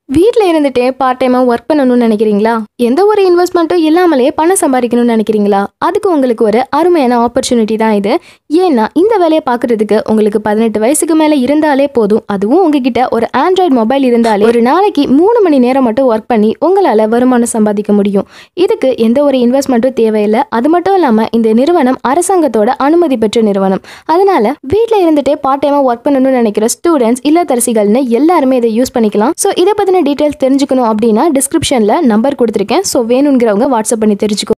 வீட்டில் இருந்துட்டே பார்ட் டைமாக ஒர்க் பண்ணணும்னு நினைக்கிறீங்களா எந்த ஒரு இன்வெஸ்ட்மெண்ட்டும் இல்லாமலே பணம் சம்பாதிக்கணும்னு நினைக்கிறீங்களா அதுக்கு உங்களுக்கு ஒரு அருமையான ஆப்பர்ச்சுனிட்டி தான் இது ஏன்னா இந்த வேலையை பார்க்குறதுக்கு உங்களுக்கு பதினெட்டு வயசுக்கு மேலே இருந்தாலே போதும் அதுவும் உங்ககிட்ட ஒரு ஆண்ட்ராய்டு மொபைல் இருந்தாலே ஒரு நாளைக்கு மூணு மணி நேரம் மட்டும் ஒர்க் பண்ணி உங்களால் வருமானம் சம்பாதிக்க முடியும் இதுக்கு எந்த ஒரு இன்வெஸ்ட்மெண்ட்டும் தேவையில்லை அது மட்டும் இல்லாமல் இந்த நிறுவனம் அரசாங்கத்தோட அனுமதி பெற்ற நிறுவனம் அதனால வீட்டில் இருந்துட்டே பார்ட் டைமாக ஒர்க் பண்ணணும்னு நினைக்கிற ஸ்டூடெண்ட்ஸ் இல்லத்தரசிகள்னு எல்லாருமே இதை யூஸ் பண்ணிக்கலாம் ஸோ இதை பற்றின டீட்டெயில்ஸ் தெரிஞ்சுக்கணும் அப்படின்னா டிஸ்கிரிப்ஷனில் நம்பர் கொடுத்துருக்கேன் ஸோ வேணுங்கிறவங்க வாட்ஸ்அப் பண்ணி தெரிஞ்சுக்கோ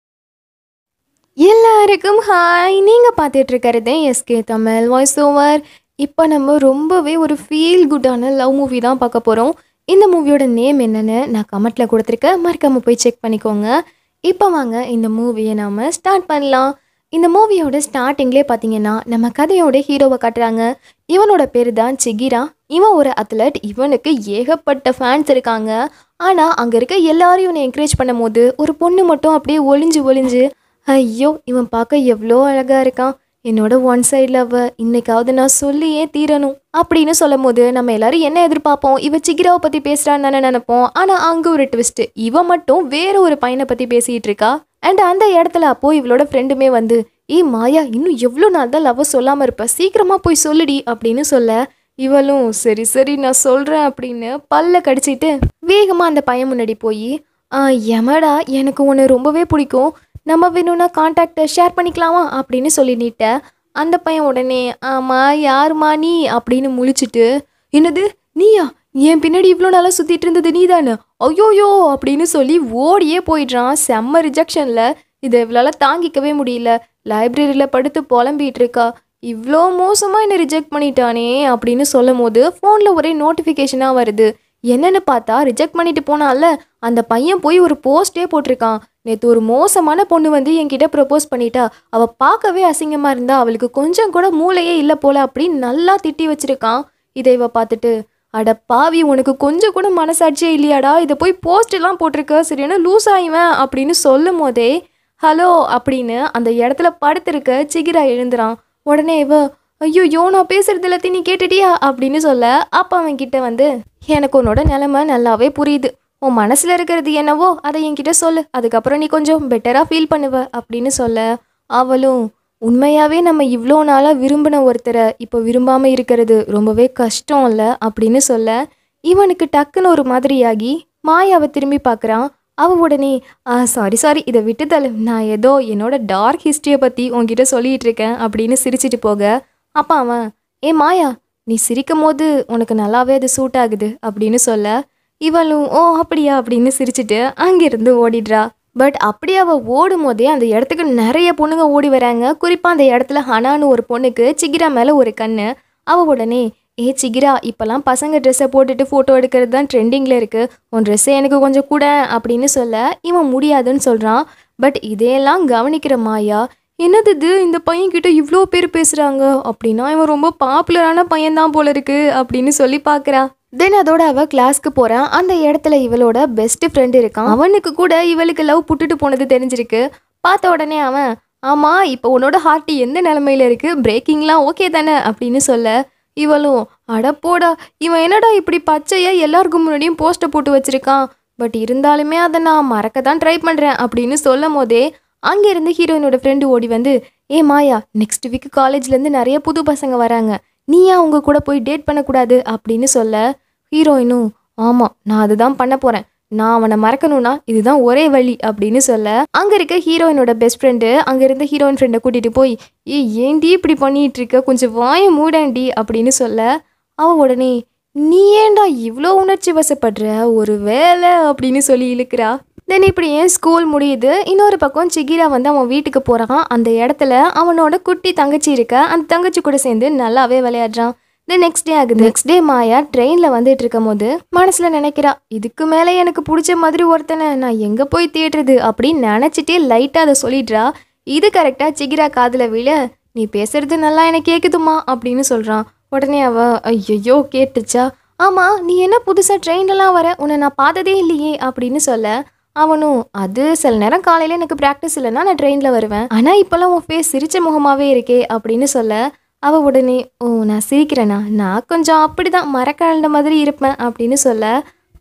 எல்லாருக்கும் ஹாய் நீங்கள் பார்த்துட்டு இருக்கிறது எஸ்கே தமிழ் வாய்ஸ் ஓவர் இப்போ நம்ம ரொம்பவே ஒரு ஃபீல் குட்டான லவ் மூவி தான் பார்க்க போகிறோம் இந்த மூவியோட நேம் என்னன்னு நான் கமெண்ட்டில் கொடுத்துருக்கேன் மறக்காமல் போய் செக் பண்ணிக்கோங்க இப்போ வாங்க இந்த மூவியை நாம் ஸ்டார்ட் பண்ணலாம் இந்த மூவியோட ஸ்டார்டிங்லேயே பார்த்தீங்கன்னா நம்ம கதையோட ஹீரோவை காட்டுறாங்க இவனோட பேர் தான் சிகிரா இவன் ஒரு அத்லட் இவனுக்கு ஏகப்பட்ட ஃபேன்ஸ் இருக்காங்க ஆனால் அங்கே இருக்க எல்லாரையும் இவனை என்கரேஜ் பண்ணும்போது ஒரு பொண்ணு மட்டும் அப்படியே ஒளிஞ்சு ஒளிஞ்சு ஐயோ இவன் பார்க்க எவ்வளோ அழகாக இருக்கான் என்னோட ஒன் சைடில் அவ இன்னைக்காவது நான் சொல்லியே தீரணும் அப்படின்னு சொல்லும் போது நம்ம எல்லாரும் என்ன எதிர்பார்ப்போம் இவ சிகிராவை பற்றி பேசுகிறான்னு தானே நினைப்போம் ஆனால் அங்கே ஒரு ட்விஸ்ட் இவ மட்டும் வேற ஒரு பையனை பற்றி பேசிகிட்டு இருக்கா அண்ட் அந்த இடத்துல அப்போ இவளோட ஃப்ரெண்டுமே வந்து ஏய் மாயா இன்னும் எவ்வளோ நாள் தான் லவ் சொல்லாமல் இருப்ப சீக்கிரமாக போய் சொல்லுடி அப்படின்னு சொல்ல இவளும் சரி சரி நான் சொல்கிறேன் அப்படின்னு பல்ல கடிச்சிட்டு வேகமாக அந்த பையன் முன்னாடி போய் எமடா எனக்கு உன்னை ரொம்பவே பிடிக்கும் நம்ம வேணும்னா காண்டாக்டை ஷேர் பண்ணிக்கலாமா அப்படின்னு சொல்லி நீட்ட அந்த பையன் உடனே ஆமா யாருமா நீ அப்படின்னு முழிச்சிட்டு என்னது நீயா என் பின்னாடி இவ்வளோ நாளாக சுற்றிட்டு இருந்தது நீ தானே ஐயோயோ அப்படின்னு சொல்லி ஓடியே போயிடுறான் செம்ம ரிஜெக்ஷனில் இதை இவளால் தாங்கிக்கவே முடியல லைப்ரரியில் படுத்து புலம்பிட்டு இருக்கா இவ்வளோ மோசமாக என்னை ரிஜெக்ட் பண்ணிட்டானே அப்படின்னு சொல்லும் போது ஃபோனில் ஒரே நோட்டிஃபிகேஷனாக வருது என்னன்னு பார்த்தா ரிஜெக்ட் பண்ணிட்டு போனால அந்த பையன் போய் ஒரு போஸ்டே போட்டிருக்கான் நேற்று ஒரு மோசமான பொண்ணு வந்து என்கிட்ட ப்ரப்போஸ் பண்ணிட்டா அவள் பார்க்கவே அசிங்கமாக இருந்தா அவளுக்கு கொஞ்சம் கூட மூளையே இல்லை போல அப்படின்னு நல்லா திட்டி வச்சிருக்கான் இதை இவ பார்த்துட்டு அட பாவி உனக்கு கொஞ்சம் கூட மனசாட்சியே இல்லையாடா இதை போய் போஸ்ட் எல்லாம் போட்டிருக்க சரியான லூஸ் ஆயிவன் அப்படின்னு சொல்லும் போதே ஹலோ அப்படின்னு அந்த இடத்துல படுத்திருக்க சிகிரா எழுந்துறான் உடனே இவ ஐயோ நான் பேசுறது எல்லாத்தையும் நீ கேட்டுட்டியா அப்படின்னு சொல்ல அப்பா அவன் கிட்ட வந்து எனக்கு உன்னோட நிலைமை நல்லாவே புரியுது உன் மனசுல இருக்கிறது என்னவோ அதை என்கிட்ட சொல்லு அதுக்கப்புறம் நீ கொஞ்சம் பெட்டரா ஃபீல் பண்ணுவ அப்படின்னு சொல்ல அவளும் உண்மையாவே நம்ம இவ்வளோ நாளாக விரும்பின ஒருத்தரை இப்போ விரும்பாம இருக்கிறது ரொம்பவே கஷ்டம் இல்லை அப்படின்னு சொல்ல இவனுக்கு டக்குன்னு ஒரு மாதிரியாகி மாயாவை திரும்பி பார்க்குறான் அவ உடனே ஆ சாரி சாரி இதை விட்டுதல நான் ஏதோ என்னோட டார்க் ஹிஸ்ட்ரியை பற்றி உன்கிட்ட சொல்லிட்டு இருக்கேன் அப்படின்னு சிரிச்சிட்டு போக அப்பா அவன் ஏ மாயா நீ சிரிக்கும் போது உனக்கு நல்லாவே அது சூட் ஆகுது அப்படின்னு சொல்ல இவளும் ஓ அப்படியா அப்படின்னு சிரிச்சிட்டு அங்கிருந்து ஓடிடுறா பட் அப்படி அவ ஓடும் போதே அந்த இடத்துக்கு நிறைய பொண்ணுங்க ஓடி வராங்க குறிப்பாக அந்த இடத்துல ஹனான்னு ஒரு பொண்ணுக்கு சிகிரா மேலே ஒரு கண்ணு அவ உடனே ஏ சிகிரா இப்போல்லாம் பசங்க ட்ரெஸ்ஸை போட்டுட்டு ஃபோட்டோ எடுக்கிறது தான் ட்ரெண்டிங்கில் இருக்குது உன் ட்ரெஸ்ஸை எனக்கு கொஞ்சம் கூட அப்படின்னு சொல்ல இவன் முடியாதுன்னு சொல்கிறான் பட் இதையெல்லாம் கவனிக்கிற மாயா என்னது இது இந்த பையன்கிட்ட இவ்வளோ பேர் பேசுகிறாங்க அப்படின்னா இவன் ரொம்ப பாப்புலரான பையன்தான் போல இருக்கு அப்படின்னு சொல்லி பார்க்குறா தென் அதோட அவ கிளாஸ்க்கு போறான் அந்த இடத்துல இவளோட பெஸ்ட் ஃப்ரெண்ட் இருக்கான் அவனுக்கு கூட இவளுக்கு லவ் புட்டுட்டு போனது தெரிஞ்சிருக்கு பார்த்த உடனே அவன் ஆமா இப்போ உன்னோட ஹார்ட் எந்த நிலமையில இருக்கு பிரேக்கிங்லாம் ஓகே தானே அப்படின்னு சொல்ல இவளும் அடப்போடா இவன் என்னடா இப்படி பச்சையா எல்லாருக்கும் முன்னாடியும் போஸ்டர் போட்டு வச்சிருக்கான் பட் இருந்தாலுமே அதை நான் மறக்க தான் ட்ரை பண்ணுறேன் அப்படின்னு சொல்லும் போதே அங்கேருந்து ஹீரோயினோட ஃப்ரெண்டு ஓடி வந்து ஏ மாயா நெக்ஸ்ட் வீக் காலேஜ்லேருந்து நிறைய புது பசங்க வராங்க நீ ஏன் அவங்க கூட போய் டேட் பண்ணக்கூடாது அப்படின்னு சொல்ல ஹீரோயினும் ஆமாம் நான் அதுதான் பண்ண போகிறேன் நான் அவனை மறக்கணும்னா இதுதான் ஒரே வழி அப்படின்னு சொல்ல அங்கே இருக்க ஹீரோயினோட பெஸ்ட் ஃப்ரெண்டு அங்கே இருந்த ஹீரோயின் ஃப்ரெண்டை கூட்டிகிட்டு போய் ஏ ஏன்டி இப்படி பண்ணிட்டு இருக்க கொஞ்சம் வாய மூடேன்டி அப்படின்னு சொல்ல அவ உடனே நீ ஏன்டா இவ்வளோ உணர்ச்சி வசப்படுற ஒரு வேலை அப்படின்னு சொல்லி இழுக்கிறா தென் இப்படி ஏன் ஸ்கூல் முடியுது இன்னொரு பக்கம் சிகிரா வந்து அவன் வீட்டுக்கு போகிறான் அந்த இடத்துல அவனோட குட்டி தங்கச்சி இருக்க அந்த தங்கச்சி கூட சேர்ந்து நல்லாவே விளையாடுறான் தென் நெக்ஸ்ட் டே ஆகுது நெக்ஸ்ட் டே மாயா ட்ரெயினில் வந்துட்டு இருக்கும் போது மனசில் நினைக்கிறா இதுக்கு மேலே எனக்கு பிடிச்ச மாதிரி ஒருத்தனை நான் எங்கே போய் தேடுறது அப்படின்னு நினச்சிட்டே லைட்டாக அதை சொல்லிடுறா இது கரெக்டாக சிகிரா காதில் விழ நீ பேசுறது நல்லா எனக்கு கேட்குதுமா அப்படின்னு சொல்கிறான் உடனே அவ ஐயோ கேட்டுச்சா ஆமாம் நீ என்ன புதுசாக ட்ரெயின்லலாம் வர உன்னை நான் பார்த்ததே இல்லையே அப்படின்னு சொல்ல அவனும் அது சில நேரம் காலையில் எனக்கு ப்ராக்டிஸ் இல்லைன்னா நான் ட்ரெயினில் வருவேன் ஆனால் இப்போல்லாம் உன் ஃபேஸ் சிரிச்ச முகமாகவே இருக்கே அப்படின்னு சொல்ல அவ உடனே ஓ நான் சிரிக்கிறேனா நான் கொஞ்சம் அப்படிதான் மரக்கழண்ட மாதிரி இருப்பேன் அப்படின்னு சொல்ல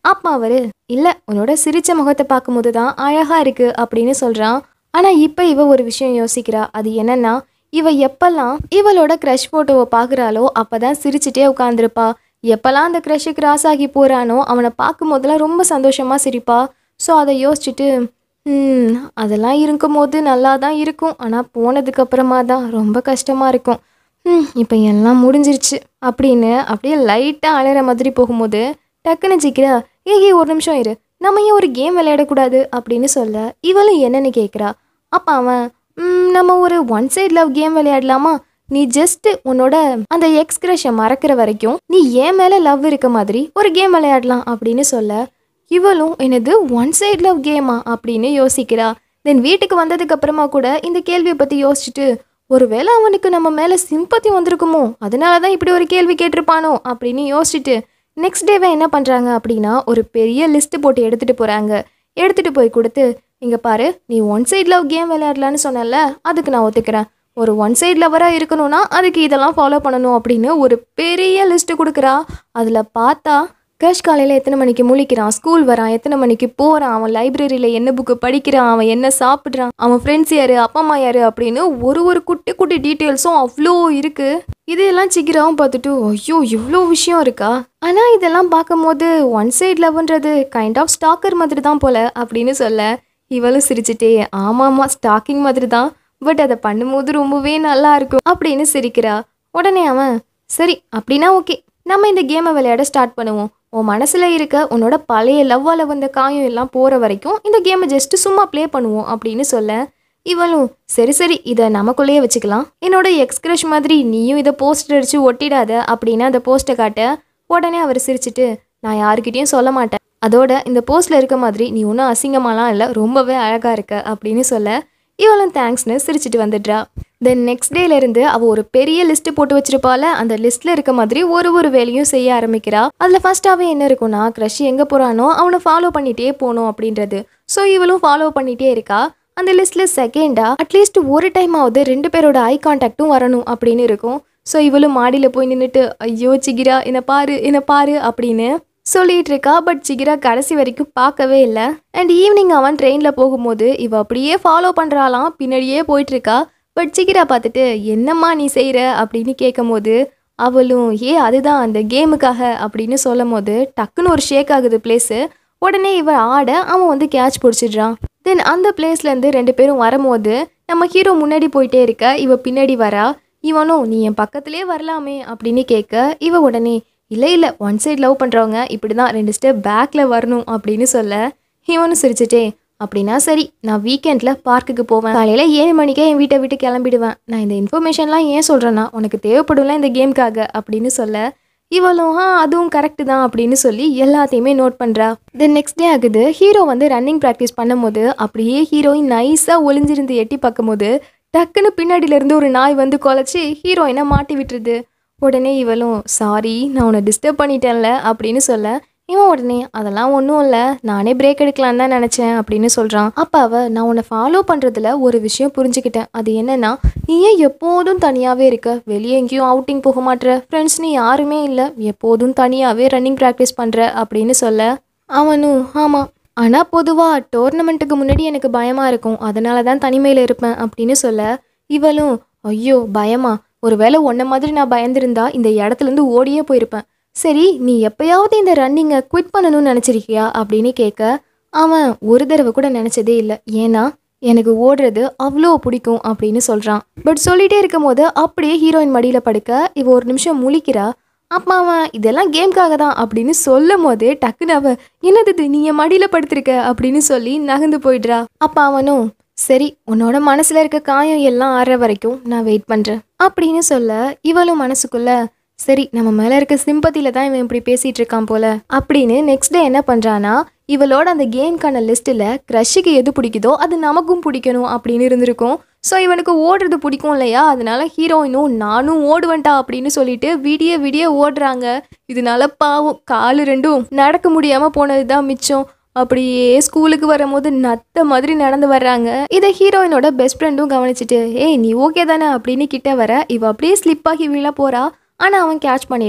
அப்பா அவரு இல்லை உன்னோட சிரிச்ச முகத்தை பார்க்கும்போது தான் அழகா இருக்கு அப்படின்னு சொல்றான் ஆனா இப்போ இவ ஒரு விஷயம் யோசிக்கிறா அது என்னன்னா இவ எப்பெல்லாம் இவளோட க்ரஷ் ஃபோட்டோவை பார்க்குறாளோ அப்பதான் சிரிச்சிட்டே உட்காந்துருப்பா எப்பெல்லாம் அந்த க்ரஷ் கிராஸ் ஆகி போறானோ அவனை பார்க்கும் போதெல்லாம் ரொம்ப சந்தோஷமா சிரிப்பா ஸோ அதை யோசிச்சுட்டு "ம், அதெல்லாம் இருக்கும்போது நல்லா தான் இருக்கும் ஆனால் போனதுக்கு அப்புறமா தான் ரொம்ப கஷ்டமா இருக்கும் ம் இப்போ எல்லாம் முடிஞ்சிருச்சு அப்படின்னு அப்படியே லைட்டாக அழற மாதிரி போகும்போது டக்குன்னு ஜிக்கிறா ஏய் ஏய், ஒரு நிமிஷம் இரு நம்ம ஏன் ஒரு கேம் விளையாடக்கூடாது அப்படின்னு சொல்ல இவளும் என்னன்னு கேட்குறா அப்போ அவன் "ம், நம்ம ஒரு ஒன் சைட் லவ் கேம் விளையாடலாமா நீ ஜஸ்ட் உன்னோட அந்த எக்ஸ்கிரஷை மறக்கிற வரைக்கும் நீ ஏன் மேலே லவ் இருக்க மாதிரி ஒரு கேம் விளையாடலாம் அப்படின்னு சொல்ல இவளும் என்னது ஒன் சைட் லவ் கேமா அப்படின்னு யோசிக்கிறா தென் வீட்டுக்கு வந்ததுக்கு அப்புறமா கூட இந்த கேள்வியை பற்றி யோசிச்சுட்டு ஒருவேளை அவனுக்கு நம்ம மேலே சிம்பத்தி வந்திருக்குமோ அதனால தான் இப்படி ஒரு கேள்வி கேட்டிருப்பானோ அப்படின்னு யோசிச்சுட்டு நெக்ஸ்ட் டேவே என்ன பண்ணுறாங்க அப்படின்னா ஒரு பெரிய லிஸ்ட் போட்டு எடுத்துகிட்டு போகிறாங்க எடுத்துகிட்டு போய் கொடுத்து இங்கே பாரு நீ ஒன் சைட் லவ் கேம் விளையாடலான்னு சொன்னல அதுக்கு நான் ஒத்துக்கிறேன் ஒரு ஒன் சைட் லவராக இருக்கணும்னா அதுக்கு இதெல்லாம் ஃபாலோ பண்ணணும் அப்படின்னு ஒரு பெரிய லிஸ்ட்டு கொடுக்குறா அதில் பார்த்தா கிரஷ் காலையில் எத்தனை மணிக்கு முழிக்கிறான் ஸ்கூல் வரான் எத்தனை மணிக்கு போகிறான் அவன் லைப்ரரியில் என்ன புக்கு படிக்கிறான் அவன் என்ன சாப்பிட்றான் அவன் ஃப்ரெண்ட்ஸ் யாரு அப்பா அம்மா யாரு அப்படின்னு ஒரு ஒரு குட்டி குட்டி டீட்டெயில்ஸும் அவ்வளோ இருக்கு இதையெல்லாம் சிக்கிராவும் பார்த்துட்டு ஐயோ இவ்வளோ விஷயம் இருக்கா ஆனால் இதெல்லாம் பார்க்கும்போது ஒன் சைட் லவ்ன்றது கைண்ட் ஆஃப் ஸ்டாக்கர் மாதிரி தான் போல அப்படின்னு சொல்ல இவளும் சிரிச்சிட்டே ஆமாம்மா ஸ்டாக்கிங் மாதிரி தான் பட் அதை பண்ணும்போது ரொம்பவே நல்லா இருக்கும் அப்படின்னு சிரிக்கிறா உடனே அவன் சரி அப்படின்னா ஓகே நம்ம இந்த கேமை விளையாட ஸ்டார்ட் பண்ணுவோம் உன் மனசில் இருக்க உன்னோட பழைய லவ்வால் வந்த காயம் எல்லாம் போகிற வரைக்கும் இந்த கேமை ஜஸ்ட் சும்மா ப்ளே பண்ணுவோம் அப்படின்னு சொல்ல இவளும் சரி சரி இதை நமக்குள்ளேயே வச்சுக்கலாம் என்னோட எக்ஸ்கிரஷ் மாதிரி நீயும் இதை போஸ்டர் அடிச்சு ஒட்டிடாத அப்படின்னு அந்த போஸ்ட்டை காட்ட உடனே அவர் சிரிச்சிட்டு நான் யாருக்கிட்டேயும் சொல்ல மாட்டேன் அதோட இந்த போஸ்ட்ல இருக்க மாதிரி நீ ஒன்றும் அசிங்கமாலாம் இல்லை ரொம்பவே அழகா இருக்க அப்படின்னு சொல்ல இவளும் தேங்க்ஸ்னு சிரிச்சிட்டு வந்துடுறா தென் நெக்ஸ்ட் டேலேருந்து அவள் ஒரு பெரிய லிஸ்ட்டு போட்டு வச்சிருப்பால அந்த லிஸ்ட்டில் இருக்க மாதிரி ஒரு ஒரு வேலையும் செய்ய ஆரம்பிக்கிறா அதில் ஃபர்ஸ்டாகவே என்ன இருக்கும்னா க்ரஷ் எங்கே போகிறானோ அவனை ஃபாலோ பண்ணிகிட்டே போகணும் அப்படின்றது ஸோ இவளும் ஃபாலோ பண்ணிகிட்டே இருக்கா அந்த லிஸ்ட்டில் செகண்டாக அட்லீஸ்ட் ஒரு டைம் ஆகுது ரெண்டு பேரோட ஐ கான்டாக்டும் வரணும் அப்படின்னு இருக்கும் ஸோ இவளும் மாடியில் போய் நின்றுட்டு ஐயோ சிகிரா என்னை பாரு என்னை பாரு அப்படின்னு சொல்லிட்டு இருக்கா பட் சிகிரா கடைசி வரைக்கும் பார்க்கவே இல்லை அண்ட் ஈவினிங் அவன் ட்ரெயினில் போகும்போது இவ அப்படியே ஃபாலோ பண்ணுறாளாம் பின்னாடியே போயிட்டு இருக்கா பட் சிகிரா பார்த்துட்டு என்னம்மா நீ செய்கிற அப்படின்னு கேட்கும்போது அவளும் ஏ அதுதான் அந்த கேமுக்காக அப்படின்னு சொல்லும் போது டக்குன்னு ஒரு ஷேக் ஆகுது பிளேஸு உடனே இவ ஆட அவன் வந்து கேட்ச் பிடிச்சிடுறான் தென் அந்த பிளேஸ்லேருந்து ரெண்டு பேரும் வரும்போது நம்ம ஹீரோ முன்னாடி போயிட்டே இருக்க இவ பின்னாடி வரா இவனும் நீ என் பக்கத்திலே வரலாமே அப்படின்னு கேட்க இவ உடனே இல்லை இல்லை ஒன் சைடு லவ் பண்ணுறவங்க இப்படி தான் ரெண்டு ஸ்டெப் பேக்கில் வரணும் அப்படின்னு சொல்ல இவனும் சிரிச்சிட்டே அப்படின்னா சரி நான் வீக்கெண்டில் பார்க்குக்கு போவேன் காலையில் ஏழு மணிக்கே என் வீட்டை விட்டு கிளம்பிடுவேன் நான் இந்த இன்ஃபர்மேஷன்லாம் ஏன் சொல்கிறேன்னா உனக்கு தேவைப்படும்ல இந்த கேம்க்காக அப்படின்னு சொல்ல இவளும் ஆ அதுவும் கரெக்டு தான் அப்படின்னு சொல்லி எல்லாத்தையுமே நோட் பண்ணுறா தென் நெக்ஸ்ட் டே ஆகுது ஹீரோ வந்து ரன்னிங் ப்ராக்டிஸ் பண்ணும்போது அப்படியே ஹீரோயின் நைஸாக ஒளிஞ்சிருந்து எட்டி பார்க்கும்போது டக்குன்னு பின்னாடியில இருந்து ஒரு நாய் வந்து குலைச்சி ஹீரோயினை மாட்டி விட்டுருது உடனே இவளும் சாரி நான் உன்னை டிஸ்டர்ப் பண்ணிட்டேன்ல அப்படின்னு சொல்ல இவன் உடனே அதெல்லாம் ஒன்றும் இல்லை நானே பிரேக் எடுக்கலான்னு தான் நினச்சேன் அப்படின்னு சொல்கிறான் அப்போ அவ நான் உன்னை ஃபாலோ பண்ணுறதுல ஒரு விஷயம் புரிஞ்சுக்கிட்டேன் அது என்னன்னா நீ ஏன் எப்போதும் தனியாகவே இருக்க வெளியே எங்கேயும் அவுட்டிங் போக மாட்ற ஃப்ரெண்ட்ஸ் நீ யாருமே இல்லை எப்போதும் தனியாகவே ரன்னிங் ப்ராக்டிஸ் பண்ணுற அப்படின்னு சொல்ல அவனும் ஆமாம் ஆனால் பொதுவாக டோர்னமெண்ட்டுக்கு முன்னாடி எனக்கு பயமாக இருக்கும் அதனால தான் தனிமையில் இருப்பேன் அப்படின்னு சொல்ல இவளும் ஐயோ பயமா ஒருவேளை உன்ன மாதிரி நான் பயந்திருந்தா இந்த இடத்துலேருந்து ஓடியே போயிருப்பேன் சரி நீ எப்பயாவது இந்த ரன்னிங்கை குவிட் பண்ணணும்னு நினச்சிருக்கியா அப்படின்னு கேட்க அவன் ஒரு தடவை கூட நினச்சதே இல்லை ஏன்னா எனக்கு ஓடுறது அவ்வளோ பிடிக்கும் அப்படின்னு சொல்கிறான் பட் சொல்லிட்டே இருக்கும் போது அப்படியே ஹீரோயின் மடியில் படுக்க இவ ஒரு நிமிஷம் முழிக்கிறா அப்பா அவன் இதெல்லாம் கேம்காக தான் அப்படின்னு சொல்லும் போதே டக்குன்னு அவ என்னது இது நீ என் மடியில் படுத்திருக்க அப்படின்னு சொல்லி நகர்ந்து போயிடுறா அப்பா அவனும் சரி உன்னோட மனசுல இருக்க காயம் எல்லாம் ஆற வரைக்கும் நான் வெயிட் பண்றேன் அப்படின்னு சொல்ல இவளும் மனசுக்குள்ள சரி நம்ம மேல இருக்க சிம்பத்தில தான் இவன் இப்படி பேசிட்டு இருக்கான் போல அப்படின்னு நெக்ஸ்ட் டே என்ன பண்றானா இவளோட அந்த கேம்க்கான லிஸ்ட்டில் க்ரஷுக்கு எது பிடிக்குதோ அது நமக்கும் பிடிக்கணும் அப்படின்னு இருந்திருக்கும் ஸோ இவனுக்கு ஓடுறது பிடிக்கும் இல்லையா அதனால ஹீரோயினும் நானும் ஓடுவேன்டா அப்படின்னு சொல்லிட்டு விடிய விடிய ஓடுறாங்க இதனால பாவம் காலு ரெண்டும் நடக்க முடியாம போனது தான் மிச்சம் அப்படியே ஸ்கூலுக்கு வரும்போது நத்த மாதிரி நடந்து வர்றாங்க இதை ஹீரோயினோட பெஸ்ட் ஃப்ரெண்டும் கவனிச்சுட்டு ஏய் நீ ஓகே தானே அப்படின்னு கிட்ட வர இவ அப்படியே ஸ்லிப் ஆகி விழ போறா ஆனா அவன் கேட்ச் பண்ணிடுறான்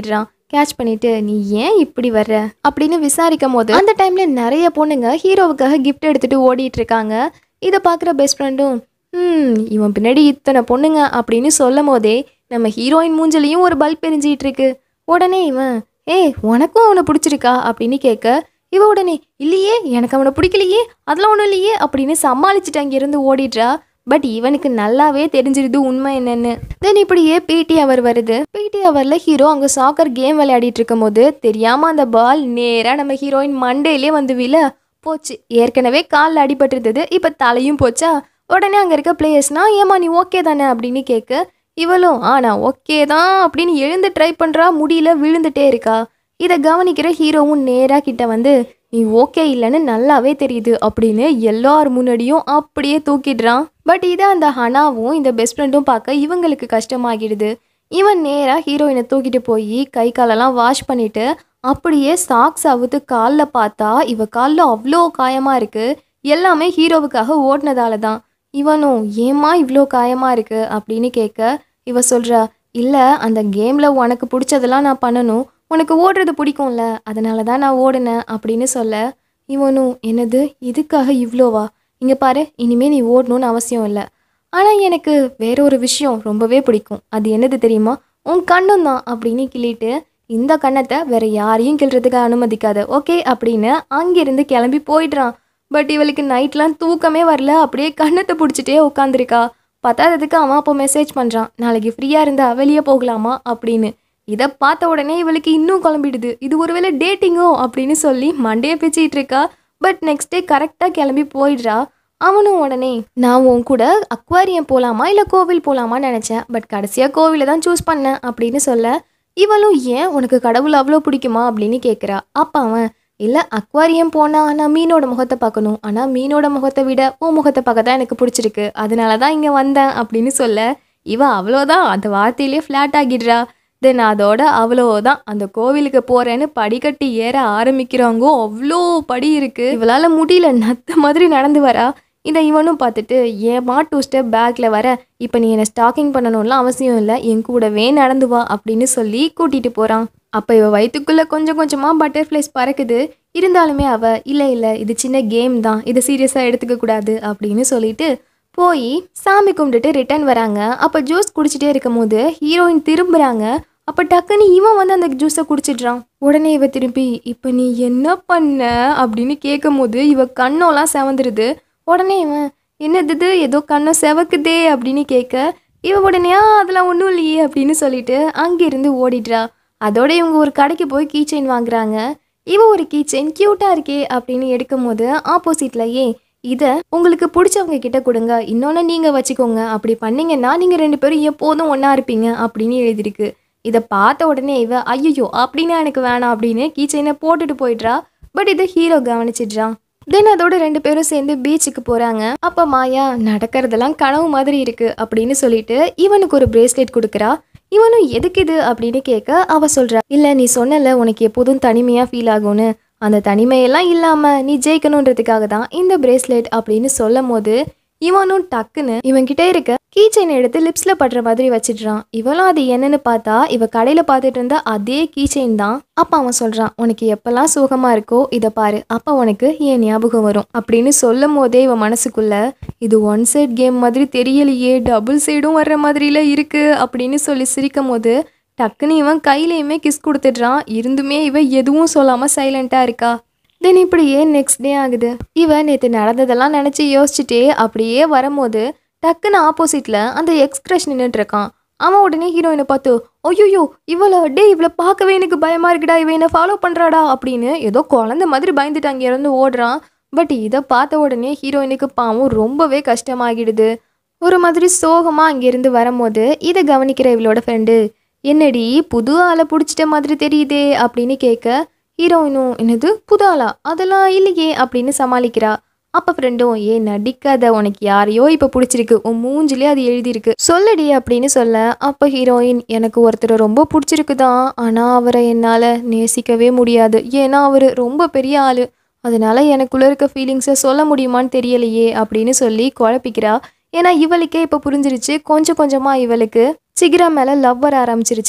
கேட்ச் பண்ணிட்டு நீ ஏன் இப்படி வர்ற அப்படின்னு விசாரிக்கும் போது அந்த டைம்ல நிறைய பொண்ணுங்க ஹீரோவுக்காக கிஃப்ட் எடுத்துட்டு ஓடிட்டு இருக்காங்க இதை பார்க்குற பெஸ்ட் ஃப்ரெண்டும் ம் இவன் பின்னாடி இத்தனை பொண்ணுங்க அப்படின்னு சொல்லும் போதே நம்ம ஹீரோயின் மூஞ்சிலையும் ஒரு பல்ப் எரிஞ்சிட்டு இருக்கு உடனே இவன் ஏய் உனக்கும் அவனை பிடிச்சிருக்கா அப்படின்னு கேட்க இவ உடனே இல்லையே எனக்கு அவனை பிடிக்கலையே அதெல்லாம் ஒன்றும் இல்லையே அப்படின்னு சமாளிச்சுட்டு அங்கேருந்து ஓடிடுறா பட் இவனுக்கு நல்லாவே தெரிஞ்சிருது உண்மை என்னன்னு தென் இப்படியே பிடி அவர் வருது பிடி அவர்ல ஹீரோ அங்க சாக்கர் கேம் விளையாடிட்டு இருக்கும் போது தெரியாம அந்த பால் நேரா நம்ம ஹீரோயின் மண்டேலே வந்து விழ போச்சு ஏற்கனவே காலில் அடிபட்டிருந்தது இப்போ தலையும் போச்சா உடனே அங்கே இருக்க பிளேயர்ஸ்னா ஏமா நீ ஓகே தானே அப்படின்னு கேட்க இவளும் ஆ நான் ஓகே தான் அப்படின்னு எழுந்து ட்ரை பண்ணுறா முடியல விழுந்துட்டே இருக்கா இதை கவனிக்கிற ஹீரோவும் நேராக கிட்ட வந்து நீ ஓகே இல்லைன்னு நல்லாவே தெரியுது அப்படின்னு எல்லார் முன்னாடியும் அப்படியே தூக்கிடுறான் பட் இதை அந்த ஹனாவும் இந்த பெஸ்ட் ஃப்ரெண்டும் பார்க்க இவங்களுக்கு கஷ்டமாகிடுது இவன் நேராக ஹீரோயினை தூக்கிட்டு போய் கை காலெல்லாம் வாஷ் பண்ணிட்டு அப்படியே சாக்ஸ் அவுத்து காலில் பார்த்தா இவ காலில் அவ்வளோ காயமாக இருக்கு எல்லாமே ஹீரோவுக்காக ஓடினதால தான் இவனும் ஏம்மா இவ்வளோ காயமாக இருக்கு அப்படின்னு கேட்க இவ சொல்கிறா இல்லை அந்த கேமில் உனக்கு பிடிச்சதெல்லாம் நான் பண்ணணும் உனக்கு ஓடுறது பிடிக்கும்ல அதனால தான் நான் ஓடினேன் அப்படின்னு சொல்ல இவனும் என்னது இதுக்காக இவ்வளோவா இங்கே பாரு இனிமே நீ ஓடணும்னு அவசியம் இல்லை ஆனால் எனக்கு வேற ஒரு விஷயம் ரொம்பவே பிடிக்கும் அது என்னது தெரியுமா உன் கண்ணும் தான் அப்படின்னு கிள்ளிட்டு இந்த கண்ணத்தை வேற யாரையும் கிள்றதுக்கு அனுமதிக்காத ஓகே அப்படின்னு அங்கிருந்து கிளம்பி போயிடுறான் பட் இவளுக்கு நைட்லாம் தூக்கமே வரல அப்படியே கண்ணத்தை பிடிச்சிட்டே உட்காந்துருக்கா பத்தாததுக்கு அவன் அப்போ மெசேஜ் பண்ணுறான் நாளைக்கு ஃப்ரீயாக இருந்தா வெளியே போகலாமா அப்படின்னு இதை பார்த்த உடனே இவளுக்கு இன்னும் குழம்பிடுது இது ஒருவேளை டேட்டிங்கோ அப்படின்னு சொல்லி மண்டையை பிச்சிட்டு இருக்கா பட் நெக்ஸ்ட் டே கரெக்டாக கிளம்பி போயிடுறா அவனும் உடனே நான் உன் கூட அக்வாரியம் போகலாமா இல்லை கோவில் போகலாமான்னு நினச்சேன் பட் கடைசியாக கோவிலை தான் சூஸ் பண்ணேன் அப்படின்னு சொல்ல இவளும் ஏன் உனக்கு கடவுள் அவ்வளோ பிடிக்குமா அப்படின்னு கேட்குறா அப்போ அவன் இல்லை அக்வாரியம் போனால் நான் மீனோட முகத்தை பார்க்கணும் ஆனால் மீனோட முகத்தை விட உன் முகத்தை பார்க்க தான் எனக்கு பிடிச்சிருக்கு அதனால தான் இங்கே வந்தேன் அப்படின்னு சொல்ல இவ அவ்வளோதான் அந்த வார்த்தையிலே ஃப்ளாட் ஆகிடுறா தென் அதோட அவ்வளோதான் அந்த கோவிலுக்கு போகிறேன்னு படிக்கட்டி ஏற ஆரம்பிக்கிறாங்க அவ்வளோ படி இருக்கு இவளால் முடியல நத்த மாதிரி நடந்து வரா இதை இவனும் பார்த்துட்டு ஏமா டூ ஸ்டெப் பேக்கில் வர இப்போ நீ என்னை ஸ்டாக்கிங் பண்ணணும்லாம் அவசியம் இல்லை என் கூடவே நடந்து வா அப்படின்னு சொல்லி கூட்டிகிட்டு போகிறான் அப்போ இவ வயிற்றுக்குள்ளே கொஞ்சம் கொஞ்சமாக பட்டர்ஃப்ளைஸ் பறக்குது இருந்தாலுமே அவ இல்லை இல்லை இது சின்ன கேம் தான் இதை சீரியஸாக எடுத்துக்க கூடாது அப்படின்னு சொல்லிட்டு போய் சாமி கும்பிட்டுட்டு ரிட்டர்ன் வராங்க அப்போ ஜூஸ் குடிச்சிட்டே இருக்கும் போது ஹீரோயின் திரும்புகிறாங்க அப்போ டக்குன்னு இவன் வந்து அந்த ஜூஸை குடிச்சிடுறான் உடனே இவ திருப்பி இப்போ நீ என்ன பண்ண அப்படின்னு கேட்கும் போது இவ கண்ணோலாம் செவந்துருது உடனே இவன் என்னது இது ஏதோ கண்ணம் செவக்குதே அப்படின்னு கேட்க இவ உடனே "ஆ, அதெல்லாம் ஒன்றும் இல்லையே அப்படின்னு சொல்லிட்டு அங்கிருந்து ஓடிடுறா அதோட இவங்க ஒரு கடைக்கு போய் கீ செயின் வாங்குறாங்க இவ ஒரு கீ செயின் க்யூட்டாக இருக்கே அப்படின்னு எடுக்கும் போது ஆப்போசிட்ல ஏன் இதை உங்களுக்கு பிடிச்சவங்க கிட்ட கொடுங்க இன்னொன்று நீங்கள் வச்சுக்கோங்க அப்படி பண்ணீங்கன்னா நீங்கள் ரெண்டு பேரும் எப்போதும் ஒன்றா இருப்பீங்க அப்படின்னு எழுதியிருக்கு இதை பார்த்த உடனே இவ ஐயோ அப்படின்னு எனக்கு வேணாம் அப்படின்னு கீ செயினை போட்டுட்டு போயிடுறா பட் இதை ஹீரோ கவனிச்சிடுறான் தென் அதோட ரெண்டு பேரும் சேர்ந்து பீச்சுக்கு போகிறாங்க அப்போ மாயா நடக்கிறதெல்லாம் கனவு மாதிரி இருக்கு அப்படின்னு சொல்லிட்டு இவனுக்கு ஒரு பிரேஸ்லெட் கொடுக்குறா இவனும் எதுக்கு இது அப்படின்னு கேட்க அவ சொல்றா இல்ல நீ சொன்னல உனக்கு எப்போதும் தனிமையா ஃபீல் ஆகும்னு அந்த தனிமையெல்லாம் இல்லாம நீ ஜெயிக்கணுன்றதுக்காக தான் இந்த பிரேஸ்லெட் அப்படின்னு சொல்லும் போது இவனும் டக்குன்னு இவன்கிட்ட இருக்க கீ செயின் எடுத்து லிப்ஸ்ல படுற மாதிரி வச்சிடுறான் இவளும் அது என்னன்னு பார்த்தா இவ கடையில பார்த்துட்டு இருந்த அதே கீ செயின் தான் அப்ப அவன் சொல்றான் உனக்கு எப்பெல்லாம் சுகமா இருக்கோ இதை பாரு அப்ப உனக்கு ஏன் ஞாபகம் வரும் அப்படின்னு சொல்லும் போதே இவன் மனசுக்குள்ள இது ஒன் சைட் கேம் மாதிரி தெரியலையே டபுள் சைடும் வர்ற மாதிரில இருக்கு அப்படின்னு சொல்லி சிரிக்கும் போது டக்குன்னு இவன் கையிலையுமே கிஸ் கொடுத்துடுறான் இருந்துமே இவ எதுவும் சொல்லாம சைலண்டா இருக்கா தென் இப்படியே நெக்ஸ்ட் டே ஆகுது இவன் நேற்று நடந்ததெல்லாம் நினச்சி யோசிச்சுட்டே அப்படியே வரும்போது டக்குன்னு ஆப்போசிட்ல அந்த எக்ஸ்கிரஷ் நின்றுட்டு இருக்கான் அவன் உடனே ஹீரோயினை பார்த்து ஐயோ இவளை டே இவளை பார்க்கவே எனக்கு பயமா இருக்குடா இவ என்னை ஃபாலோ பண்றாடா அப்படின்னு ஏதோ குழந்த மாதிரி பயந்துட்டு அங்கே இருந்து ஓடுறான் பட் இதை பார்த்த உடனே ஹீரோயினுக்கு பாவம் ரொம்பவே கஷ்டமாகிடுது ஒரு மாதிரி சோகமா அங்கிருந்து வரும்போது இதை கவனிக்கிற இவளோட ஃப்ரெண்டு என்னடி புது ஆளை பிடிச்சிட்ட மாதிரி தெரியுதே அப்படின்னு கேட்க ஹீரோயினும் என்னது புது ஆளா அதெல்லாம் இல்லையே அப்படின்னு சமாளிக்கிறா அப்ப ஃப்ரெண்டும் ஏ நடிக்காத உனக்கு யாரையோ இப்ப பிடிச்சிருக்கு உன் மூஞ்சிலே அது எழுதியிருக்கு சொல்லடி அப்படின்னு சொல்ல அப்ப ஹீரோயின் எனக்கு ஒருத்தரை ரொம்ப பிடிச்சிருக்குதான் ஆனா அவரை என்னால நேசிக்கவே முடியாது ஏன்னா அவரு ரொம்ப பெரிய ஆளு அதனால எனக்குள்ள இருக்க ஃபீலிங்ஸை சொல்ல முடியுமான்னு தெரியலையே அப்படின்னு சொல்லி குழப்பிக்கிறா ஏன்னா இவளுக்கே இப்போ புரிஞ்சிருச்சு கொஞ்சம் கொஞ்சமா இவளுக்கு சிகிரா மேல லவ் வர ஆரம்பிச்சிருச்சுன்னு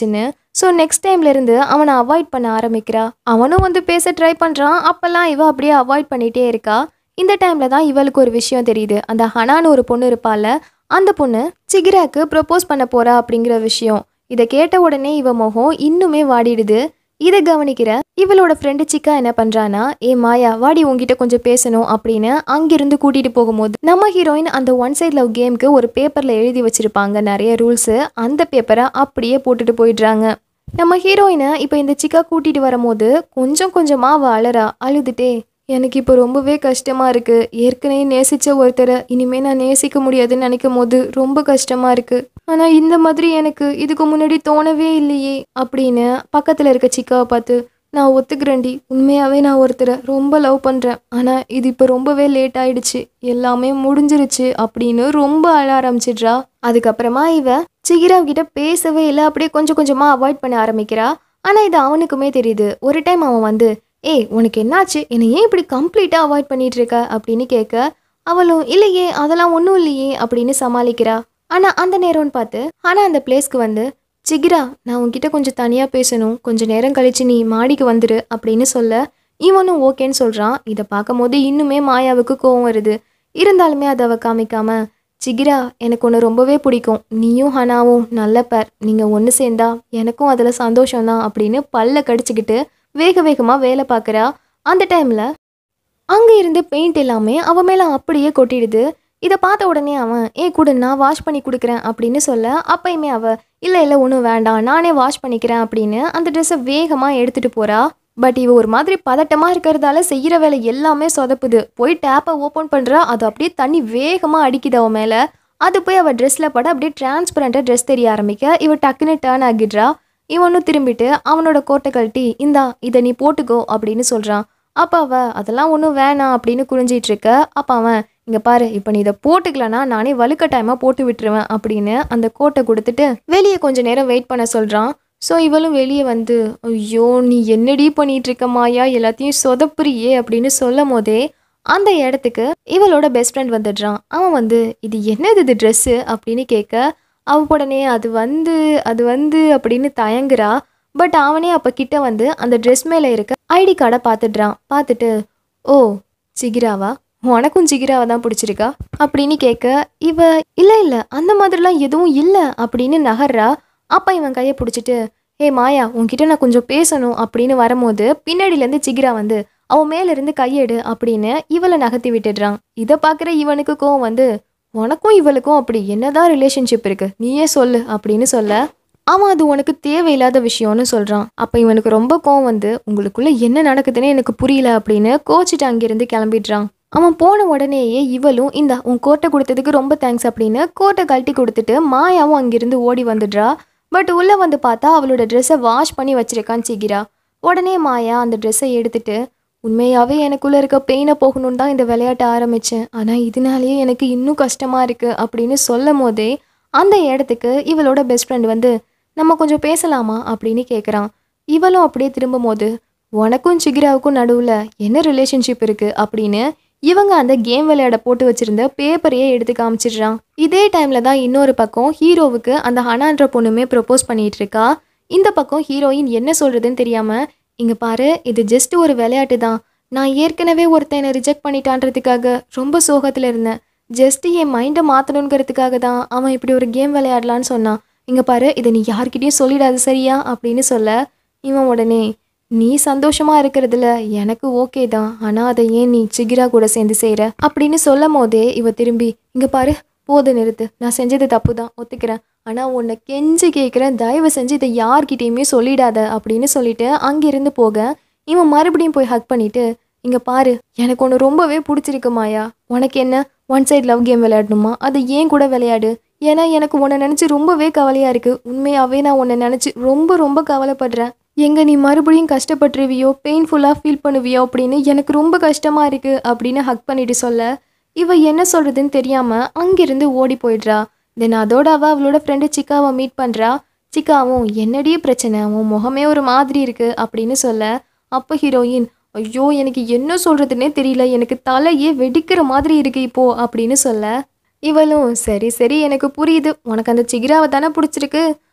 ஸோ நெக்ஸ்ட் டைம்ல இருந்து அவனை அவாய்ட் பண்ண ஆரம்பிக்கிறா அவனும் வந்து பேச ட்ரை பண்ணுறான் அப்போல்லாம் இவ அப்படியே அவாய்ட் பண்ணிகிட்டே இருக்கா இந்த டைம்ல தான் இவளுக்கு ஒரு விஷயம் தெரியுது அந்த ஹனான்னு ஒரு பொண்ணு இருப்பால அந்த பொண்ணு சிகிராக்கு ப்ரப்போஸ் பண்ண போறா அப்படிங்கிற விஷயம் இதை கேட்ட உடனே இவ முகம் இன்னுமே வாடிடுது இதை கவனிக்கிற இவளோட ஃப்ரெண்டு சிக்கா என்ன பண்றானா ஏ மாயா வாடி உங்ககிட்ட கொஞ்சம் பேசணும் அப்படின்னு அங்கிருந்து கூட்டிட்டு போகும்போது நம்ம ஹீரோயின் அந்த ஒன் சைட் லவ் கேம்க்கு ஒரு பேப்பர்ல எழுதி வச்சிருப்பாங்க நிறைய ரூல்ஸ் அந்த பேப்பரை அப்படியே போட்டுட்டு போயிடுறாங்க நம்ம ஹீரோயினை இப்போ இந்த சிக்கா கூட்டிட்டு வரும்போது கொஞ்சம் கொஞ்சமா அவ அழறா அழுதுட்டே எனக்கு இப்போ ரொம்பவே கஷ்டமா இருக்கு ஏற்கனவே நேசிச்ச ஒருத்தரை இனிமே நான் நேசிக்க முடியாதுன்னு நினைக்கும் போது ரொம்ப கஷ்டமா இருக்கு ஆனா இந்த மாதிரி எனக்கு இதுக்கு முன்னாடி தோணவே இல்லையே அப்படின்னு பக்கத்துல இருக்க சிக்காவை பார்த்து நான் ஒத்துக்கிறேன்டி உண்மையாவே நான் ஒருத்தரை ரொம்ப லவ் பண்றேன் ஆனா இது இப்போ ரொம்பவே லேட் ஆயிடுச்சு எல்லாமே முடிஞ்சிருச்சு அப்படின்னு ரொம்ப அழ ஆரம்பிச்சிடுறா அதுக்கப்புறமா இவ சிகிராவ் கிட்ட பேசவே இல்லை அப்படியே கொஞ்சம் கொஞ்சமா அவாய்ட் பண்ண ஆரம்பிக்கிறா ஆனா இது அவனுக்குமே தெரியுது ஒரு டைம் அவன் வந்து ஏய் உனக்கு என்னாச்சு என்னை ஏன் இப்படி கம்ப்ளீட்டாக அவாய்ட் பண்ணிட்டு இருக்க அப்படின்னு கேட்க அவளும் இல்லையே அதெல்லாம் ஒன்றும் இல்லையே அப்படின்னு சமாளிக்கிறா ஆனால் அந்த நேரம்னு பார்த்து ஆனால் அந்த பிளேஸ்க்கு வந்து சிகிரா நான் உன்கிட்ட கொஞ்சம் தனியாக பேசணும் கொஞ்சம் நேரம் கழிச்சு நீ மாடிக்கு வந்துரு அப்படின்னு சொல்ல இவனும் ஓகேன்னு சொல்கிறான் இதை பார்க்கும்போது இன்னுமே மாயாவுக்கு கோவம் வருது இருந்தாலுமே அதை அவ காமிக்காம சிகிரா எனக்கு ஒன்று ரொம்பவே பிடிக்கும் நீயும் ஹனாவும் நல்ல பேர் நீங்கள் ஒன்று சேர்ந்தா எனக்கும் அதில் சந்தோஷம்தான் அப்படின்னு பல்ல கடிச்சுக்கிட்டு வேக வேகமாக வேலை பார்க்குறா அந்த டைமில் அங்கே இருந்து பெயிண்ட் எல்லாமே அவன் மேலே அப்படியே கொட்டிடுது இதை பார்த்த உடனே அவன் ஏ கூட நான் வாஷ் பண்ணி கொடுக்குறேன் அப்படின்னு சொல்ல அப்பயுமே அவ இல்லை இல்லை ஒன்றும் வேண்டாம் நானே வாஷ் பண்ணிக்கிறேன் அப்படின்னு அந்த ட்ரெஸ்ஸை வேகமாக எடுத்துகிட்டு போகிறா பட் இவ ஒரு மாதிரி பதட்டமாக இருக்கிறதால செய்கிற வேலை எல்லாமே சொதப்புது போய் டேப்பை ஓப்பன் பண்ணுறா அது அப்படியே தண்ணி வேகமாக அடிக்குது அவன் மேலே அது போய் அவள் ட்ரெஸ்ஸில் பட அப்படியே டிரான்ஸ்பரண்ட்டாக ட்ரெஸ் தெரிய ஆரம்பிக்க இவ டக்குன்னு டேர்ன் ஆகிடுறா இவனும் திரும்பிட்டு அவனோட கோட்டை கழட்டி இந்தா இதை நீ போட்டுக்கோ அப்படின்னு சொல்கிறான் அப்போ அவ அதெல்லாம் ஒன்றும் வேணாம் அப்படின்னு குறிஞ்சிட்டு இருக்க அப்போ அவன் இங்கே பாரு இப்போ நீ இதை போட்டுக்கலனா நானே வலுக்கட்டாயமாக போட்டு விட்டுருவேன் அப்படின்னு அந்த கோட்டை கொடுத்துட்டு வெளியே கொஞ்ச நேரம் வெயிட் பண்ண சொல்கிறான் ஸோ இவளும் வெளியே வந்து ஐயோ நீ என்னடி பண்ணிட்டு இருக்க மாயா எல்லாத்தையும் சொதப்புறியே அப்படின்னு சொல்லும் போதே அந்த இடத்துக்கு இவளோட பெஸ்ட் ஃப்ரெண்ட் வந்துடுறான் அவன் வந்து இது என்னது இது ட்ரெஸ்ஸு அப்படின்னு கேட்க அவ உடனே அது வந்து அது வந்து அப்படின்னு தயங்குறா பட் அவனே அப்போ கிட்ட வந்து அந்த ட்ரெஸ் மேலே இருக்க ஐடி கார்டை பார்த்துடுறான் பார்த்துட்டு ஓ சிகிராவா உனக்கும் சிகிராவை தான் பிடிச்சிருக்கா அப்படின்னு கேட்க இவ இல்லை இல்லை அந்த மாதிரிலாம் எதுவும் இல்லை அப்படின்னு நகர்றா அப்போ இவன் கையை பிடிச்சிட்டு ஏ மாயா உன்கிட்ட நான் கொஞ்சம் பேசணும் அப்படின்னு வரும்போது பின்னாடியிலேருந்து சிகிரா வந்து அவன் மேலேருந்து கையெடு அப்படின்னு இவளை நகர்த்தி விட்டுடுறான் இதை பார்க்குற இவனுக்கு கோவம் வந்து உனக்கும் இவளுக்கும் அப்படி என்னதான் ரிலேஷன்ஷிப் இருக்கு நீயே சொல்லு அப்படின்னு சொல்ல அவன் அது உனக்கு தேவையில்லாத விஷயம்னு சொல்கிறான் அப்போ இவனுக்கு ரொம்ப கோவம் வந்து உங்களுக்குள்ள என்ன நடக்குதுன்னு எனக்கு புரியல அப்படின்னு கோச்சிட்டு அங்கிருந்து கிளம்பிடுறான் அவன் போன உடனேயே இவளும் இந்த உன் கோட்டை கொடுத்ததுக்கு ரொம்ப தேங்க்ஸ் அப்படின்னு கோட்டை கழட்டி கொடுத்துட்டு மாயாவும் அங்கிருந்து ஓடி வந்துடுறா பட் உள்ளே வந்து பார்த்தா அவளோட ட்ரெஸ்ஸை வாஷ் பண்ணி வச்சிருக்கான்னு சிகிரா உடனே மாயா அந்த ட்ரெஸ்ஸை எடுத்துட்டு உண்மையாகவே எனக்குள்ளே இருக்க பெயினை போகணுன்னு தான் இந்த விளையாட்ட ஆரம்பித்தேன் ஆனால் இதனாலேயே எனக்கு இன்னும் கஷ்டமாக இருக்குது அப்படின்னு சொல்லும் போதே அந்த இடத்துக்கு இவளோட பெஸ்ட் ஃப்ரெண்ட் வந்து நம்ம கொஞ்சம் பேசலாமா அப்படின்னு கேட்குறான் இவளும் அப்படியே திரும்பும் போது உனக்கும் சிகிராவுக்கும் நடுவில் என்ன ரிலேஷன்ஷிப் இருக்குது அப்படின்னு இவங்க அந்த கேம் விளையாட போட்டு வச்சிருந்த பேப்பரையே எடுத்து காமிச்சிடுறான் இதே டைமில் தான் இன்னொரு பக்கம் ஹீரோவுக்கு அந்த ஹனான்ற பொண்ணுமே ப்ரப்போஸ் பண்ணிட்டு இருக்கா இந்த பக்கம் ஹீரோயின் என்ன சொல்கிறதுன்னு தெரியாமல் இங்கே பாரு இது ஜஸ்ட் ஒரு விளையாட்டு தான் நான் ஏற்கனவே ஒருத்தன் என்னை ரிஜெக்ட் பண்ணிட்டான்றதுக்காக ரொம்ப சோகத்தில் இருந்தேன் ஜஸ்ட் என் மைண்டை மாற்றணுங்கிறதுக்காக தான் அவன் இப்படி ஒரு கேம் விளையாடலான்னு சொன்னான் இங்கே பாரு இதை நீ யார்கிட்டயும் சொல்லிடாது சரியா அப்படின்னு சொல்ல இவன் உடனே நீ சந்தோஷமா இருக்கிறதுல எனக்கு ஓகே தான் ஆனால் அதை ஏன் நீ சிகிரா கூட சேர்ந்து செய்கிற அப்படின்னு சொல்லும் போதே இவ திரும்பி இங்கே பாரு போது நிறுத்து நான் செஞ்சது தப்பு தான் ஒத்துக்கிறேன் ஆனால் உன்னை கெஞ்சி கேட்குறேன் தயவு செஞ்சு இதை யார்கிட்டயுமே சொல்லிடாத அப்படின்னு சொல்லிட்டு அங்கிருந்து போக இவன் மறுபடியும் போய் ஹக் பண்ணிட்டு இங்கே பாரு எனக்கு ஒன்று ரொம்பவே பிடிச்சிருக்கு மாயா உனக்கு என்ன ஒன் சைடு லவ் கேம் விளையாடணுமா அதை ஏன் கூட விளையாடு ஏன்னா எனக்கு உன்னை நினச்சி ரொம்பவே கவலையாக இருக்குது உண்மையாகவே நான் உன்னை நினச்சி ரொம்ப ரொம்ப கவலைப்படுறேன் எங்கே நீ மறுபடியும் கஷ்டப்பட்டுருவியோ பெயின்ஃபுல்லாக ஃபீல் பண்ணுவியோ அப்படின்னு எனக்கு ரொம்ப கஷ்டமாக இருக்குது அப்படின்னு ஹக் பண்ணிட்டு சொல்ல இவ என்ன சொல்கிறதுன்னு தெரியாமல் அங்கிருந்து ஓடி போயிடுறா தென் அதோட அவ அவளோட ஃப்ரெண்டு சிக்காவை மீட் பண்ணுறா சிக்காவும் என்னடியே பிரச்சனை உன் முகமே ஒரு மாதிரி இருக்குது அப்படின்னு சொல்ல அப்போ ஹீரோயின் ஐயோ எனக்கு என்ன சொல்கிறதுனே தெரியல எனக்கு தலையே வெடிக்கிற மாதிரி இருக்கு இப்போ அப்படின்னு சொல்ல இவளும் சரி சரி எனக்கு புரியுது உனக்கு அந்த சிகிராவை தானே பிடிச்சிருக்கு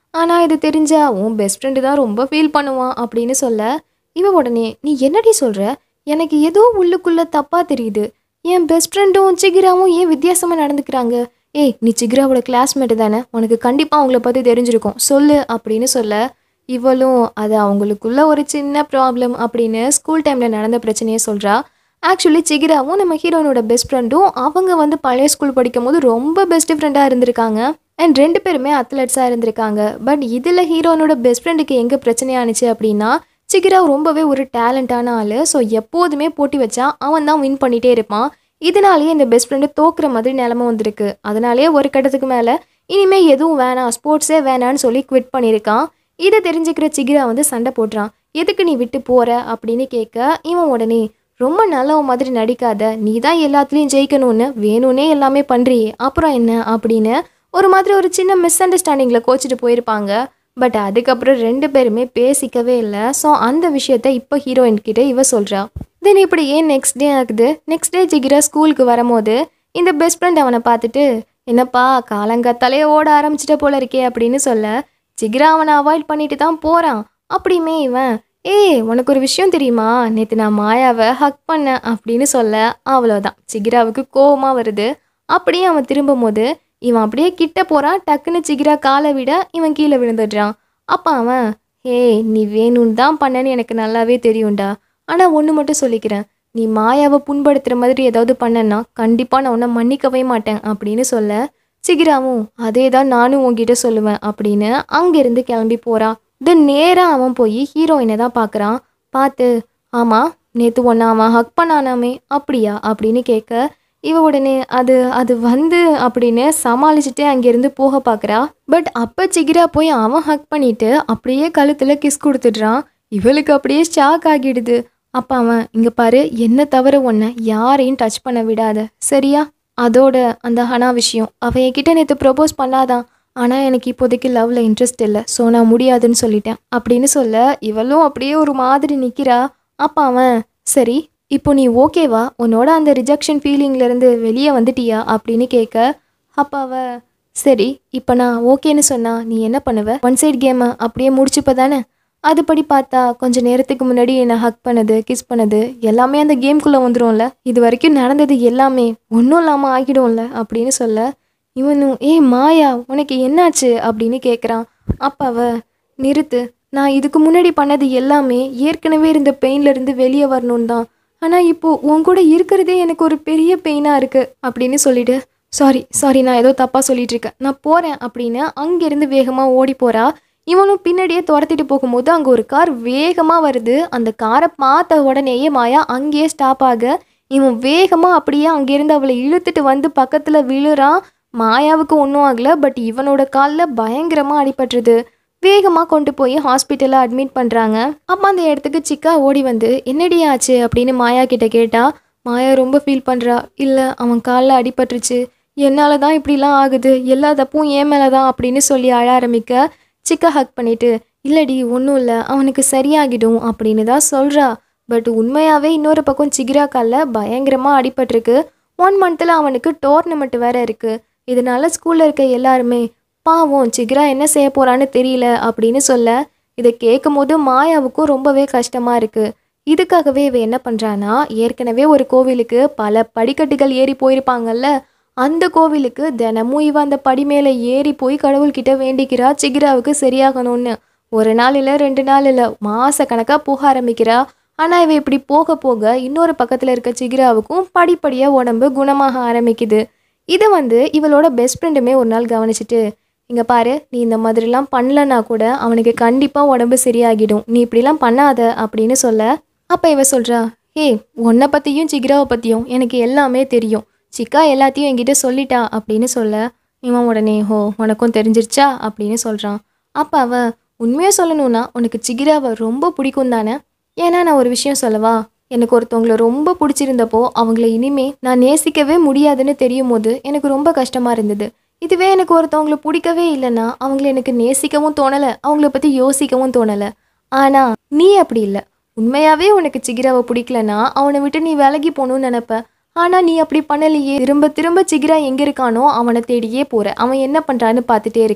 ஆனால் இது தெரிஞ்சா உன் பெஸ்ட் ஃப்ரெண்டு தான் ரொம்ப ஃபீல் பண்ணுவான் அப்படின்னு சொல்ல இவ உடனே நீ என்னடி சொல்கிற எனக்கு ஏதோ உள்ளுக்குள்ளே தப்பாக தெரியுது என் பெஸ்ட் ஃப்ரெண்டும் சிகிராவும் ஏன் வித்தியாசமாக நடந்துக்கிறாங்க ஏய் நீ சிகிராவோட கிளாஸ்மேட்டு தானே உனக்கு கண்டிப்பாக அவங்கள பற்றி தெரிஞ்சிருக்கும் சொல்லு அப்படின்னு சொல்ல இவளும் அது அவங்களுக்குள்ள ஒரு சின்ன ப்ராப்ளம் அப்படின்னு ஸ்கூல் டைமில் நடந்த பிரச்சனையை சொல்கிறா ஆக்சுவலி சிகிராவும் நம்ம ஹீரோனோட பெஸ்ட் ஃப்ரெண்டும் அவங்க வந்து பழைய ஸ்கூல் படிக்கும் போது ரொம்ப பெஸ்ட் ஃப்ரெண்டாக இருந்திருக்காங்க அண்ட் ரெண்டு பேருமே அத்லெட்ஸாக இருந்திருக்காங்க பட் இதில் ஹீரோனோட பெஸ்ட் ஃப்ரெண்டுக்கு எங்கே பிரச்சனையானுச்சு அப்படின்னா சிகிரா ரொம்பவே ஒரு டேலண்டான ஆள் ஸோ எப்போதுமே போட்டி வச்சா அவன் தான் வின் பண்ணிகிட்டே இருப்பான் இதனாலேயே இந்த பெஸ்ட் ஃப்ரெண்டு தோக்குற மாதிரி நிலமை வந்திருக்கு அதனாலேயே ஒரு கட்டத்துக்கு மேலே இனிமே எதுவும் வேணாம் ஸ்போர்ட்ஸே வேணான்னு சொல்லி குவிட் பண்ணியிருக்கான் இதை தெரிஞ்சுக்கிற சிகிரா வந்து சண்டை போடுறான் எதுக்கு நீ விட்டு போற அப்படின்னு கேட்க இவன் உடனே ரொம்ப நல்லவ மாதிரி நடிக்காத நீ தான் எல்லாத்துலேயும் ஜெயிக்கணும்னு வேணும்னே எல்லாமே பண்ணுறியே அப்புறம் என்ன அப்படின்னு ஒரு மாதிரி ஒரு சின்ன மிஸ் அண்டர்ஸ்டாண்டிங்கில் கோச்சிட்டு போயிருப்பாங்க பட் அதுக்கப்புறம் ரெண்டு பேருமே பேசிக்கவே இல்லை ஸோ அந்த விஷயத்த இப்போ ஹீரோயின் கிட்ட இவ சொல்கிறா தென் இப்படி ஏன் நெக்ஸ்ட் டே ஆகுது நெக்ஸ்ட் டே ஜிகிரா ஸ்கூலுக்கு வரும்போது இந்த பெஸ்ட் ஃப்ரெண்ட் அவனை பார்த்துட்டு என்னப்பா காலங்காத்தாலே ஓட ஆரம்பிச்சிட்ட போல இருக்கே அப்படின்னு சொல்ல ஜிகிரா அவனை அவாய்ட் பண்ணிட்டு தான் போகிறான் அப்படியுமே இவன் ஏய் உனக்கு ஒரு விஷயம் தெரியுமா நேற்று நான் மாயாவை ஹக் பண்ணேன் அப்படின்னு சொல்ல அவ்வளோதான் சிகிராவுக்கு கோவமா வருது அப்படியே அவன் திரும்பும்போது இவன் அப்படியே கிட்ட போகிறான் டக்குன்னு சிகிரா காலை விட இவன் கீழே விழுந்துடுறான் அப்போ அவன் ஏய் நீ வேணும்னு தான் பண்ணேன்னு எனக்கு நல்லாவே தெரியும்டா ஆனால் ஒன்று மட்டும் சொல்லிக்கிறேன் நீ மாயாவை புண்படுத்துகிற மாதிரி ஏதாவது பண்ணனா கண்டிப்பாக நான் உன்னை மன்னிக்கவே மாட்டேன் அப்படின்னு சொல்ல சிகிராவும் அதே தான் நானும் உன்கிட்ட சொல்லுவேன் அப்படின்னு அங்கேருந்து கிளம்பி போகிறான் தென் நேராக அவன் போய் ஹீரோயினை தான் பார்க்குறான் பார்த்து ஆமாம் நேற்று ஒன்று அவன் ஹக் பண்ணானாமே அப்படியா அப்படின்னு கேட்க இவ உடனே அது அது வந்து அப்படின்னு சமாளிச்சுட்டு அங்கேருந்து போக பார்க்குறா பட் அப்போ சிகிரா போய் அவன் ஹக் பண்ணிட்டு அப்படியே கழுத்தில் கிஸ் கொடுத்துடுறான் இவளுக்கு அப்படியே ஷாக் ஆகிடுது அப்போ அவன் இங்கே பாரு என்ன தவிர ஒன்றை யாரையும் டச் பண்ண விடாத சரியா அதோட அந்த ஹனா விஷயம் அவன் என்கிட்ட நேற்று ப்ரொபோஸ் பண்ணாதான் ஆனால் எனக்கு இப்போதைக்கு லவ்வில் இன்ட்ரெஸ்ட் இல்லை ஸோ நான் முடியாதுன்னு சொல்லிட்டேன் அப்படின்னு சொல்ல இவளும் அப்படியே ஒரு மாதிரி நிற்கிறா அப்போ அவன் சரி இப்போ நீ ஓகேவா உன்னோட அந்த ரிஜெக்ஷன் ஃபீலிங்லேருந்து வெளியே வந்துட்டியா அப்படின்னு கேட்க அப்போ அவ சரி இப்போ நான் ஓகேன்னு சொன்னா நீ என்ன பண்ணுவ ஒன் சைட் கேமை அப்படியே முடிச்சுப்ப தானே அதுபடி பார்த்தா கொஞ்ச நேரத்துக்கு முன்னாடி என்னை ஹக் பண்ணது கிஸ் பண்ணது எல்லாமே அந்த கேம்குள்ளே வந்துடும்ல இது வரைக்கும் நடந்தது எல்லாமே ஒன்றும் இல்லாமல் ஆகிடும்ல அப்படின்னு சொல்ல இவனும் ஏய் மாயா உனக்கு என்னாச்சு அப்படின்னு கேட்குறான் அப்போ அவ நிறுத்து நான் இதுக்கு முன்னாடி பண்ணது எல்லாமே ஏற்கனவே இருந்த பெயின்ல இருந்து வெளியே வரணும் தான் ஆனால் இப்போ உன் கூட இருக்கிறதே எனக்கு ஒரு பெரிய பெயினாக இருக்கு அப்படின்னு சொல்லிட்டு சாரி சாரி நான் ஏதோ தப்பாக சொல்லிட்டு இருக்கேன் நான் போகிறேன் அப்படின்னு அங்கேருந்து வேகமாக ஓடி போறா இவனும் பின்னாடியே துரத்திட்டு போகும்போது அங்கே ஒரு கார் வேகமாக வருது அந்த காரை பார்த்த உடனேயே மாயா அங்கேயே ஸ்டாப் ஆக இவன் வேகமாக அப்படியே அங்கேருந்து அவளை இழுத்துட்டு வந்து பக்கத்தில் விழுறான் மாயாவுக்கு ஒன்றும் ஆகல பட் இவனோட காலில் பயங்கரமாக அடிபட்டுருது வேகமாக கொண்டு போய் ஹாஸ்பிட்டலில் அட்மிட் பண்ணுறாங்க அப்போ அந்த இடத்துக்கு சிக்கா ஓடி வந்து என்னடி ஆச்சு அப்படின்னு மாயா கிட்ட கேட்டா மாயா ரொம்ப ஃபீல் பண்ணுறா இல்லை அவன் காலில் அடிபட்டுருச்சு என்னால் தான் இப்படிலாம் ஆகுது எல்லா தப்பும் ஏன் மேலே தான் அப்படின்னு சொல்லி அழ ஆரம்பிக்க சிக்கா ஹக் பண்ணிட்டு இல்லடி ஒன்றும் இல்லை அவனுக்கு சரியாகிடும் அப்படின்னு தான் சொல்கிறா பட் உண்மையாகவே இன்னொரு பக்கம் சிகிரா காலில் பயங்கரமாக அடிபட்டிருக்கு ஒன் மந்த்தில் அவனுக்கு டோர்னமெண்ட் வேற இருக்குது இதனால ஸ்கூலில் இருக்க எல்லாருமே பாவம் சிகிரா என்ன செய்ய போறான்னு தெரியல அப்படின்னு சொல்ல இதை கேட்கும் போது மாயாவுக்கும் ரொம்பவே கஷ்டமா இருக்கு இதுக்காகவே இவ என்ன பண்றானா ஏற்கனவே ஒரு கோவிலுக்கு பல படிக்கட்டுகள் ஏறி போயிருப்பாங்கல்ல அந்த கோவிலுக்கு தினமும் இவ அந்த படி மேலே ஏறி போய் கடவுள்கிட்ட வேண்டிக்கிறா சிகிராவுக்கு சரியாகணும்னு ஒரு நாள் இல்லை ரெண்டு நாள் இல்லை மாச கணக்காக போக ஆரம்பிக்கிறா ஆனால் இவ இப்படி போக போக இன்னொரு பக்கத்தில் இருக்க சிகிராவுக்கும் படிப்படியாக உடம்பு குணமாக ஆரம்பிக்குது இதை வந்து இவளோட பெஸ்ட் ஃப்ரெண்டுமே ஒரு நாள் கவனிச்சிட்டு இங்கே பாரு நீ இந்த மாதிரிலாம் பண்ணலனா கூட அவனுக்கு கண்டிப்பாக உடம்பு சரியாகிடும் நீ இப்படிலாம் பண்ணாத அப்படின்னு சொல்ல அப்போ இவ சொல்கிறா ஏய் உன்னை பற்றியும் சிகிராவை பற்றியும் எனக்கு எல்லாமே தெரியும் சிக்கா எல்லாத்தையும் என்கிட்ட சொல்லிட்டா அப்படின்னு சொல்ல இவன் உடனே ஹோ உனக்கும் தெரிஞ்சிருச்சா அப்படின்னு சொல்கிறான் அப்போ அவன் உண்மையாக சொல்லணும்னா உனக்கு சிகிராவை ரொம்ப பிடிக்கும் தானே ஏன்னா நான் ஒரு விஷயம் சொல்லவா எனக்கு ஒருத்தவங்கள ரொம்ப பிடிச்சிருந்தப்போ அவங்கள இனிமே நான் நேசிக்கவே முடியாதுன்னு தெரியும் போது எனக்கு ரொம்ப கஷ்டமாக இருந்தது இதுவே எனக்கு ஒருத்தவங்கள பிடிக்கவே இல்லைன்னா அவங்கள எனக்கு நேசிக்கவும் தோணலை அவங்கள பற்றி யோசிக்கவும் தோணலை ஆனால் நீ அப்படி இல்லை உண்மையாகவே உனக்கு சிகிராவை பிடிக்கலனா அவனை விட்டு நீ விலகி போகணும்னு நினப்ப ஆனால் நீ அப்படி பண்ணலையே திரும்ப திரும்ப சிகிரா எங்கே இருக்கானோ அவனை தேடியே போகிற அவன் என்ன பண்ணுறான்னு பார்த்துட்டே இருக்க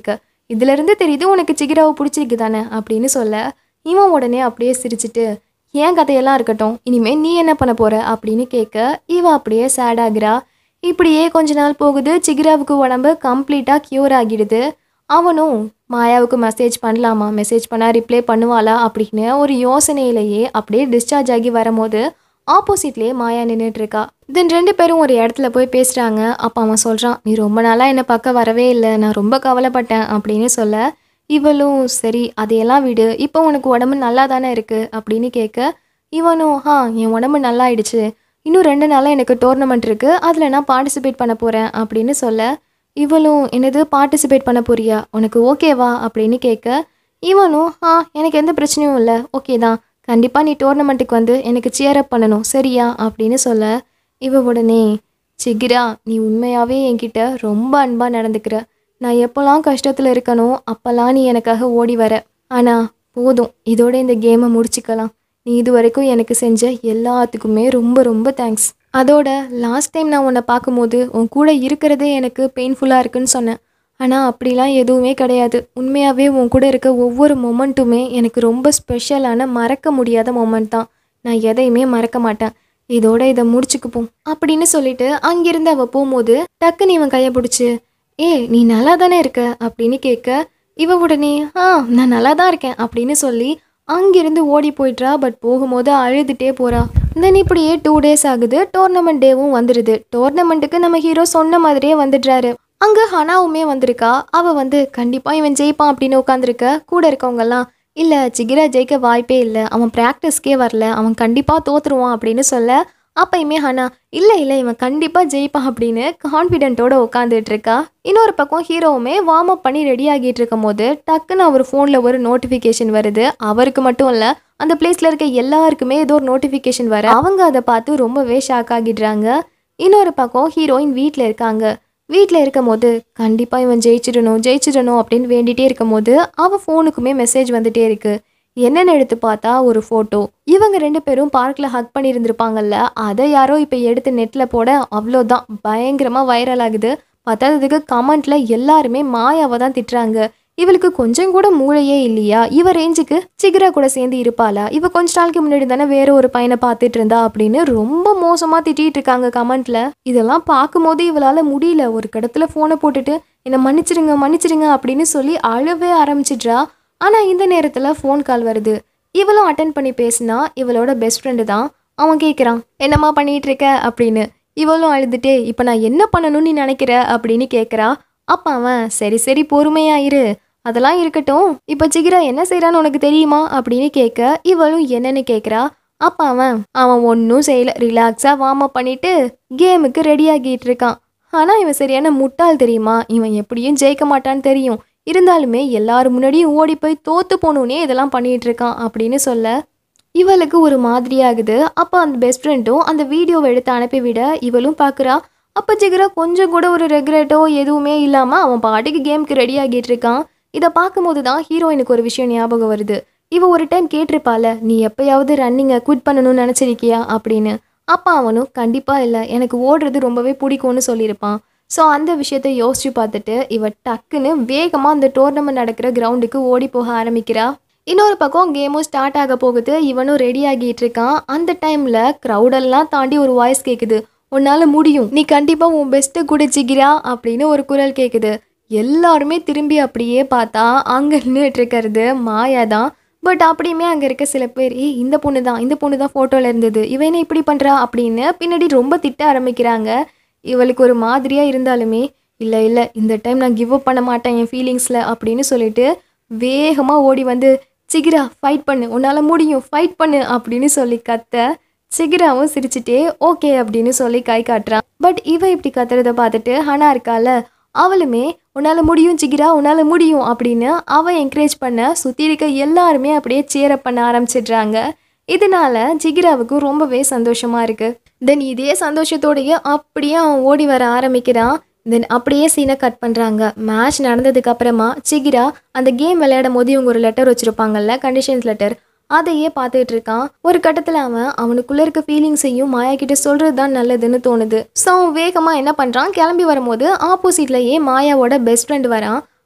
இதுல இருந்து தெரியுது உனக்கு சிகிராவை பிடிச்சிருக்கு தானே அப்படின்னு சொல்ல இவன் உடனே அப்படியே சிரிச்சிட்டு ஏன் கதையெல்லாம் இருக்கட்டும் இனிமே நீ என்ன பண்ண போற அப்படின்னு கேட்க இவ அப்படியே சேட் ஆகுறா இப்படியே கொஞ்ச நாள் போகுது சிகிராவுக்கு உடம்பு கம்ப்ளீட்டாக க்யூர் ஆகிடுது அவனும் மாயாவுக்கு மெசேஜ் பண்ணலாமா மெசேஜ் பண்ணால் ரிப்ளை பண்ணுவாளா அப்படின்னு ஒரு யோசனையிலேயே அப்படியே டிஸ்சார்ஜ் ஆகி வரும்போது ஆப்போசிட்லேயே மாயா நின்றுட்டு இருக்கா தென் ரெண்டு பேரும் ஒரு இடத்துல போய் பேசுகிறாங்க அப்போ அவன் சொல்கிறான் நீ ரொம்ப நாளாக என்னை பார்க்க வரவே இல்லை நான் ரொம்ப கவலைப்பட்டேன் அப்படின்னு சொல்ல இவளும் சரி அதையெல்லாம் விடு இப்போ உனக்கு உடம்பு நல்லா தானே இருக்குது அப்படின்னு கேட்க இவனும் ஆ என் உடம்பு நல்லா ஆயிடுச்சு இன்னும் ரெண்டு நாளாக எனக்கு டோர்னமெண்ட் இருக்குது அதில் நான் பார்ட்டிசிபேட் பண்ண போகிறேன் அப்படின்னு சொல்ல இவளும் என்னது பார்ட்டிசிபேட் பண்ண போறியா உனக்கு ஓகேவா அப்படின்னு கேட்க இவனும் ஆ எனக்கு எந்த பிரச்சனையும் இல்லை ஓகே தான் கண்டிப்பாக நீ டோர்னமெண்ட்டுக்கு வந்து எனக்கு cheer up பண்ணணும் சரியா அப்படின்னு சொல்ல இவ உடனே சிகிரா நீ உண்மையாகவே என்கிட்ட ரொம்ப அன்பாக நடந்துக்கிற நான் எப்போல்லாம் கஷ்டத்தில் இருக்கனோ அப்போல்லாம் நீ எனக்காக ஓடி வர ஆனால் போதும் இதோட இந்த கேமை முடிச்சுக்கலாம் நீ இது வரைக்கும் எனக்கு செஞ்ச எல்லாத்துக்குமே ரொம்ப ரொம்ப தேங்க்ஸ் அதோட லாஸ்ட் டைம் நான் உன்னை பார்க்கும்போது உன் கூட இருக்கிறதே எனக்கு பெயின்ஃபுல்லாக இருக்குன்னு சொன்னேன் ஆனால் அப்படிலாம் எதுவுமே கிடையாது உண்மையாகவே உன் கூட இருக்க ஒவ்வொரு மொமெண்ட்டுமே எனக்கு ரொம்ப ஸ்பெஷலான மறக்க முடியாத மொமெண்ட் தான் நான் எதையுமே மறக்க மாட்டேன் இதோட இதை முடிச்சுக்குப்போம் அப்படின்னு சொல்லிட்டு அங்கிருந்து அவ போகும்போது டக்குன்னு இவன் கையை பிடிச்சி ஏ நீ நல்லா தானே இருக்க அப்படின்னு கேட்க இவ உடனே ஆ நான் நல்லா தான் இருக்கேன் அப்படின்னு சொல்லி அங்கிருந்து ஓடி போயிட்றா பட் போகும்போது அழுதுட்டே போறா தென் இப்படியே டூ டேஸ் ஆகுது டோர்னமெண்ட் டேவும் வந்துடுது டோர்னமெண்ட்டுக்கு நம்ம ஹீரோ சொன்ன மாதிரியே வந்துடுறாரு அங்கே ஹனாவுமே வந்திருக்கா அவள் வந்து கண்டிப்பாக இவன் ஜெயிப்பான் அப்படின்னு உட்காந்துருக்க கூட இருக்கவங்கெல்லாம் இல்லை சிகிரா ஜெயிக்க வாய்ப்பே இல்லை அவன் ப்ராக்டிஸ்க்கே வரல அவன் கண்டிப்பாக தோத்துருவான் அப்படின்னு சொல்ல அப்பயுமே ஹனா இல்லை இல்லை இவன் கண்டிப்பாக ஜெயிப்பான் அப்படின்னு கான்ஃபிடென்ட்டோட உட்காந்துட்டு இருக்கா இன்னொரு பக்கம் ஹீரோவுமே வார்ம் அப் பண்ணி ரெடி ஆகிட்டு இருக்கும் போது டக்குன்னு அவர் ஃபோனில் ஒரு நோட்டிஃபிகேஷன் வருது அவருக்கு மட்டும் இல்லை அந்த பிளேஸில் இருக்க எல்லாருக்குமே ஏதோ ஒரு நோட்டிஃபிகேஷன் வர அவங்க அதை பார்த்து ரொம்பவே ஷாக் ஆகிடுறாங்க இன்னொரு பக்கம் ஹீரோயின் வீட்டில் இருக்காங்க வீட்டில் இருக்கும் போது கண்டிப்பாக இவன் ஜெயிச்சிடணும் ஜெயிச்சிடணும் அப்படின்னு வேண்டிகிட்டே இருக்கும் போது அவள் ஃபோனுக்குமே மெசேஜ் வந்துட்டே இருக்கு என்னென்னு எடுத்து பார்த்தா ஒரு ஃபோட்டோ இவங்க ரெண்டு பேரும் பார்க்கில் ஹக் பண்ணியிருந்திருப்பாங்கல்ல அதை யாரோ இப்போ எடுத்து நெட்டில் போட அவ்வளோதான் பயங்கரமாக வைரல் ஆகுது பத்தாததுக்கு கமெண்ட்ல எல்லாருமே மாயாவை தான் திட்டுறாங்க இவளுக்கு கொஞ்சம் கூட மூளையே இல்லையா இவ ரேஞ்சுக்கு சிகரா கூட சேர்ந்து இருப்பாளா இவ கொஞ்ச நாளைக்கு முன்னாடி தானே வேற ஒரு பையனை பார்த்துட்டு இருந்தா அப்படின்னு ரொம்ப மோசமா திட்டிட்டு இருக்காங்க கமெண்ட்ல இதெல்லாம் பார்க்கும்போது இவளால முடியல ஒரு கடத்துல போனை போட்டுட்டு என்னை மன்னிச்சிடுங்க மன்னிச்சிடுங்க அப்படின்னு சொல்லி அழவே ஆரம்பிச்சிட்றா ஆனா இந்த நேரத்துல ஃபோன் கால் வருது இவளும் அட்டன் பண்ணி பேசினா இவளோட பெஸ்ட் ஃப்ரெண்டு தான் அவன் கேட்குறான் என்னம்மா பண்ணிட்டு இருக்க அப்படின்னு இவளும் அழுதுட்டே இப்போ நான் என்ன பண்ணணும்னு நீ நினைக்கிற அப்படின்னு கேட்குறா அப்ப அவன் சரி சரி பொறுமையா இரு அதெல்லாம் இருக்கட்டும் இப்போ சிகிரா என்ன செய்றான்னு உனக்கு தெரியுமா அப்படின்னு கேட்க இவளும் என்னன்னு கேட்குறா அப்ப அவன் அவன் ஒன்றும் செய்யல ரிலாக்ஸாக வார்ம் அப் பண்ணிட்டு கேமுக்கு ரெடி ஆகிட்டு இருக்கான் ஆனால் இவன் சரியான முட்டாள் தெரியுமா இவன் எப்படியும் ஜெயிக்க மாட்டான்னு தெரியும் இருந்தாலுமே எல்லாரும் முன்னாடியும் ஓடி போய் தோத்து போகணுன்னே இதெல்லாம் பண்ணிட்டு இருக்கான் அப்படின்னு சொல்ல இவளுக்கு ஒரு மாதிரியாகுது அப்போ அந்த பெஸ்ட் ஃப்ரெண்டும் அந்த வீடியோவை எடுத்து அனுப்பிவிட இவளும் பார்க்குறா அப்போ ஜிகரா கொஞ்சம் கூட ஒரு ரெக்ரெட்டோ எதுவுமே இல்லாமல் அவன் பாட்டுக்கு கேமுக்கு ரெடி ஆகிட்டு இருக்கான் இதை பார்க்கும்போது தான் ஹீரோயினுக்கு ஒரு விஷயம் ஞாபகம் வருது இவ ஒரு டைம் கேட்டிருப்பால நீ எப்பயாவது ரன்னிங்கை குவிட் பண்ணணும்னு நினச்சிருக்கியா அப்படின்னு அப்போ அவனும் கண்டிப்பாக இல்லை எனக்கு ஓடுறது ரொம்பவே பிடிக்கும்னு சொல்லியிருப்பான் ஸோ அந்த விஷயத்த யோசிச்சு பார்த்துட்டு இவ டக்குன்னு வேகமாக அந்த டோர்னமெண்ட் நடக்கிற கிரவுண்டுக்கு ஓடி போக ஆரம்பிக்கிறா இன்னொரு பக்கம் கேமும் ஸ்டார்ட் ஆக போகுது இவனும் ரெடி ஆகிட்டு இருக்கான் அந்த டைமில் க்ரௌடெல்லாம் தாண்டி ஒரு வாய்ஸ் கேட்குது உன்னால் முடியும் நீ கண்டிப்பாக உன் பெஸ்ட்டை குடிச்சிக்கிறா அப்படின்னு ஒரு குரல் கேட்குது எல்லாருமே திரும்பி அப்படியே பார்த்தா அங்கே நின்றுட்டு இருக்கிறது மாயா தான் பட் அப்படியுமே அங்கே இருக்க சில பேர் ஏய் இந்த பொண்ணு தான் இந்த பொண்ணு தான் ஃபோட்டோவில் இருந்தது இவ என்ன இப்படி பண்ணுறா அப்படின்னு பின்னாடி ரொம்ப திட்ட ஆரம்பிக்கிறாங்க இவளுக்கு ஒரு மாதிரியாக இருந்தாலுமே இல்லை இல்லை இந்த டைம் நான் கிவ் அப் பண்ண மாட்டேன் என் ஃபீலிங்ஸில் அப்படின்னு சொல்லிட்டு வேகமாக ஓடி வந்து சிகிரா ஃபைட் பண்ணு உன்னால் முடியும் ஃபைட் பண்ணு அப்படின்னு சொல்லி கத்த சிகிராவும் சிரிச்சிட்டே ஓகே அப்படின்னு சொல்லி கை காட்டுறான் பட் இவ இப்படி கத்துறத பார்த்துட்டு ஹனா இருக்கால அவளுமே உன்னால் முடியும் சிகிரா உன்னால் முடியும் அப்படின்னு அவ என்கரேஜ் பண்ண சுற்றி இருக்க எல்லாருமே அப்படியே சேரப் பண்ண ஆரம்பிச்சிடுறாங்க இதனால ஜிகிராவுக்கு ரொம்பவே சந்தோஷமா இருக்கு தென் இதே சந்தோஷத்தோடயே அப்படியே அவன் ஓடி வர ஆரம்பிக்கிறான் தென் அப்படியே சீனை கட் பண்ணுறாங்க மேட்ச் நடந்ததுக்கு அப்புறமா சிகிரா அந்த கேம் விளையாடும் போது இவங்க ஒரு லெட்டர் வச்சுருப்பாங்கல்ல கண்டிஷன்ஸ் லெட்டர் அதையே பார்த்துட்டு இருக்கான் ஒரு கட்டத்தில் அவன் அவனுக்குள்ள இருக்க ஃபீலிங்ஸையும் மாயா கிட்ட சொல்றது தான் நல்லதுன்னு தோணுது ஸோ அவன் வேகமாக என்ன பண்ணுறான் கிளம்பி வரும்போது ஆப்போசிட்லயே மாயாவோட பெஸ்ட் ஃப்ரெண்ட் வரான்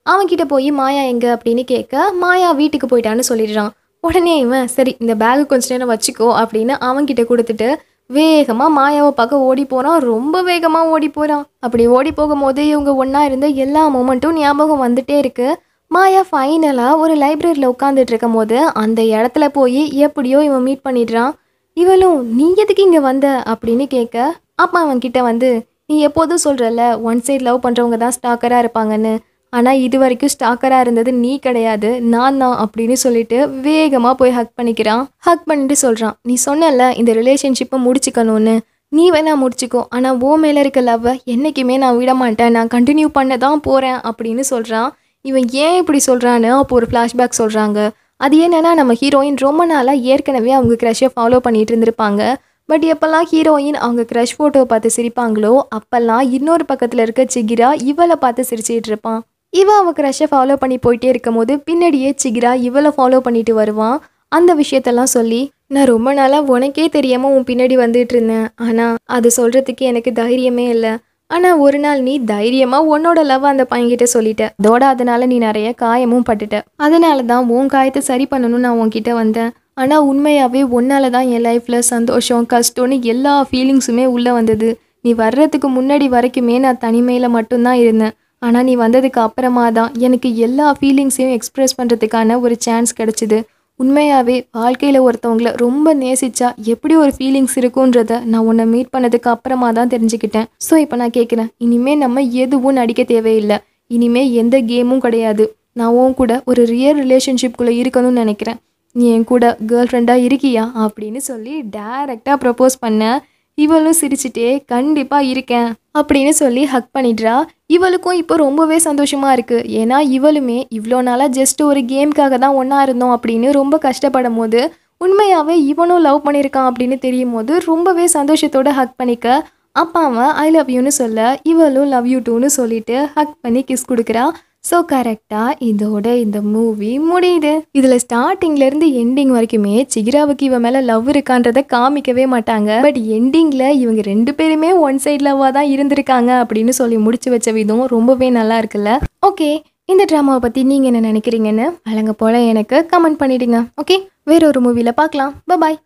அவன்கிட்ட போய் மாயா எங்க அப்படின்னு கேட்க மாயா வீட்டுக்கு போயிட்டான்னு சொல்லிடுறான் உடனே இவன் சரி இந்த பேகு கொஞ்ச நேரம் வச்சுக்கோ அப்படின்னு அவன்கிட்ட கொடுத்துட்டு வேகமாக மாயாவை பார்க்க ஓடி போகிறான் ரொம்ப வேகமாக ஓடி போகிறான் அப்படி ஓடி போகும்போது இவங்க ஒன்றா இருந்த எல்லா மூமெண்ட்டும் ஞாபகம் வந்துட்டே இருக்கு மாயா ஃபைனலாக ஒரு லைப்ரரியில் உட்காந்துட்டு இருக்கும் போது அந்த இடத்துல போய் எப்படியோ இவன் மீட் பண்ணிடுறான் இவளும் நீ எதுக்கு இங்கே வந்த அப்படின்னு கேட்க அப்பா அவன் கிட்ட வந்து நீ எப்போதும் சொல்கிறல்ல ஒன் சைடு லவ் பண்ணுறவங்க தான் ஸ்டாக்கராக இருப்பாங்கன்னு ஆனால் இது வரைக்கும் ஸ்டாக்கராக இருந்தது நீ கிடையாது நான் தான் அப்படின்னு சொல்லிட்டு வேகமாக போய் ஹக் பண்ணிக்கிறான் ஹக் பண்ணிட்டு சொல்கிறான் நீ சொன்னல இந்த ரிலேஷன்ஷிப்பை முடிச்சுக்கணும்னு நீ வேணா முடிச்சுக்கோ ஆனால் ஓ மேலே இருக்க லவ்வை என்றைக்குமே நான் விட மாட்டேன் நான் கண்டினியூ பண்ண தான் போகிறேன் அப்படின்னு சொல்கிறான் இவன் ஏன் இப்படி சொல்கிறான்னு அப்போ ஒரு ஃப்ளாஷ்பேக் சொல்கிறாங்க அது என்னன்னா நம்ம ஹீரோயின் ரொம்ப நாளாக ஏற்கனவே அவங்க க்ரஷை ஃபாலோ பண்ணிட்டு இருந்திருப்பாங்க பட் எப்போல்லாம் ஹீரோயின் அவங்க க்ரஷ் ஃபோட்டோவை பார்த்து சிரிப்பாங்களோ அப்போல்லாம் இன்னொரு பக்கத்தில் இருக்க சிகிரா இவளை பார்த்து சிரிச்சிட்டு இருப்பான் இவ அவ க்ரஷை ஃபாலோ பண்ணி போயிட்டே இருக்கும்போது பின்னாடியே சிகிரா இவளை ஃபாலோ பண்ணிட்டு வருவான் அந்த விஷயத்தெல்லாம் சொல்லி நான் ரொம்ப நாளாக உனக்கே தெரியாமல் உன் பின்னாடி வந்துட்டு இருந்தேன் ஆனால் அது சொல்கிறதுக்கு எனக்கு தைரியமே இல்லை ஆனால் ஒரு நாள் நீ தைரியமாக உன்னோட லவ் அந்த பையன்கிட்ட சொல்லிட்ட அதோட அதனால நீ நிறைய காயமும் பட்டுட்ட அதனால தான் உன் காயத்தை சரி பண்ணணும்னு நான் உன்கிட்ட வந்தேன் ஆனால் உண்மையாகவே உன்னால தான் என் லைஃப்பில் சந்தோஷம் கஷ்டம்னு எல்லா ஃபீலிங்ஸுமே உள்ளே வந்தது நீ வர்றதுக்கு முன்னாடி வரைக்குமே நான் தனிமையில் மட்டும்தான் இருந்தேன் ஆனால் நீ வந்ததுக்கு அப்புறமா தான் எனக்கு எல்லா ஃபீலிங்ஸையும் எக்ஸ்ப்ரெஸ் பண்ணுறதுக்கான ஒரு சான்ஸ் கிடச்சிது உண்மையாகவே வாழ்க்கையில் ஒருத்தவங்கள ரொம்ப நேசிச்சா எப்படி ஒரு ஃபீலிங்ஸ் இருக்குன்றத நான் உன்னை மீட் பண்ணதுக்கு அப்புறமா தான் தெரிஞ்சுக்கிட்டேன் ஸோ இப்போ நான் கேட்குறேன் இனிமேல் நம்ம எதுவும் நடிக்க தேவையில்லை இனிமே எந்த கேமும் கிடையாது நான் உன் கூட ஒரு ரியல் ரிலேஷன்ஷிப்குள்ளே இருக்கணும்னு நினைக்கிறேன் நீ என் கூட கேர்ள் ஃப்ரெண்டாக இருக்கியா அப்படின்னு சொல்லி டைரெக்டாக ப்ரப்போஸ் பண்ண இவளும் சிரிச்சிட்டே கண்டிப்பாக இருக்கேன் அப்படின்னு சொல்லி ஹக் பண்ணிடுறா இவளுக்கும் இப்போ ரொம்பவே சந்தோஷமா இருக்கு ஏன்னா இவளுமே இவ்வளோ நாளாக ஜஸ்ட் ஒரு கேம்க்காக தான் ஒன்றா இருந்தோம் அப்படின்னு ரொம்ப கஷ்டப்படும் போது உண்மையாகவே இவனும் லவ் பண்ணியிருக்கான் அப்படின்னு தெரியும் போது ரொம்பவே சந்தோஷத்தோட ஹக் பண்ணிக்க அப்பா அவன் ஐ லவ் யூன்னு சொல்ல இவளும் லவ் யூ டூன்னு சொல்லிட்டு ஹக் பண்ணி கிஸ் கொடுக்குறா ஸோ கரெக்டாக இதோட இந்த மூவி முடியுது இதில் ஸ்டார்டிங்லேருந்து எண்டிங் வரைக்குமே சிகிராவுக்கு இவன் மேலே லவ் இருக்கான்றதை காமிக்கவே மாட்டாங்க பட் எண்டிங்கில் இவங்க ரெண்டு பேருமே ஒன் சைட் லவ்வாக தான் இருந்திருக்காங்க அப்படின்னு சொல்லி முடிச்சு வச்ச விதம் ரொம்பவே நல்லா இருக்குல்ல ஓகே இந்த ட்ராமாவை பற்றி நீங்கள் என்ன நினைக்கிறீங்கன்னு வழங்க போல எனக்கு கமெண்ட் பண்ணிடுங்க ஓகே வேற ஒரு மூவியில் பார்க்கலாம் பாய்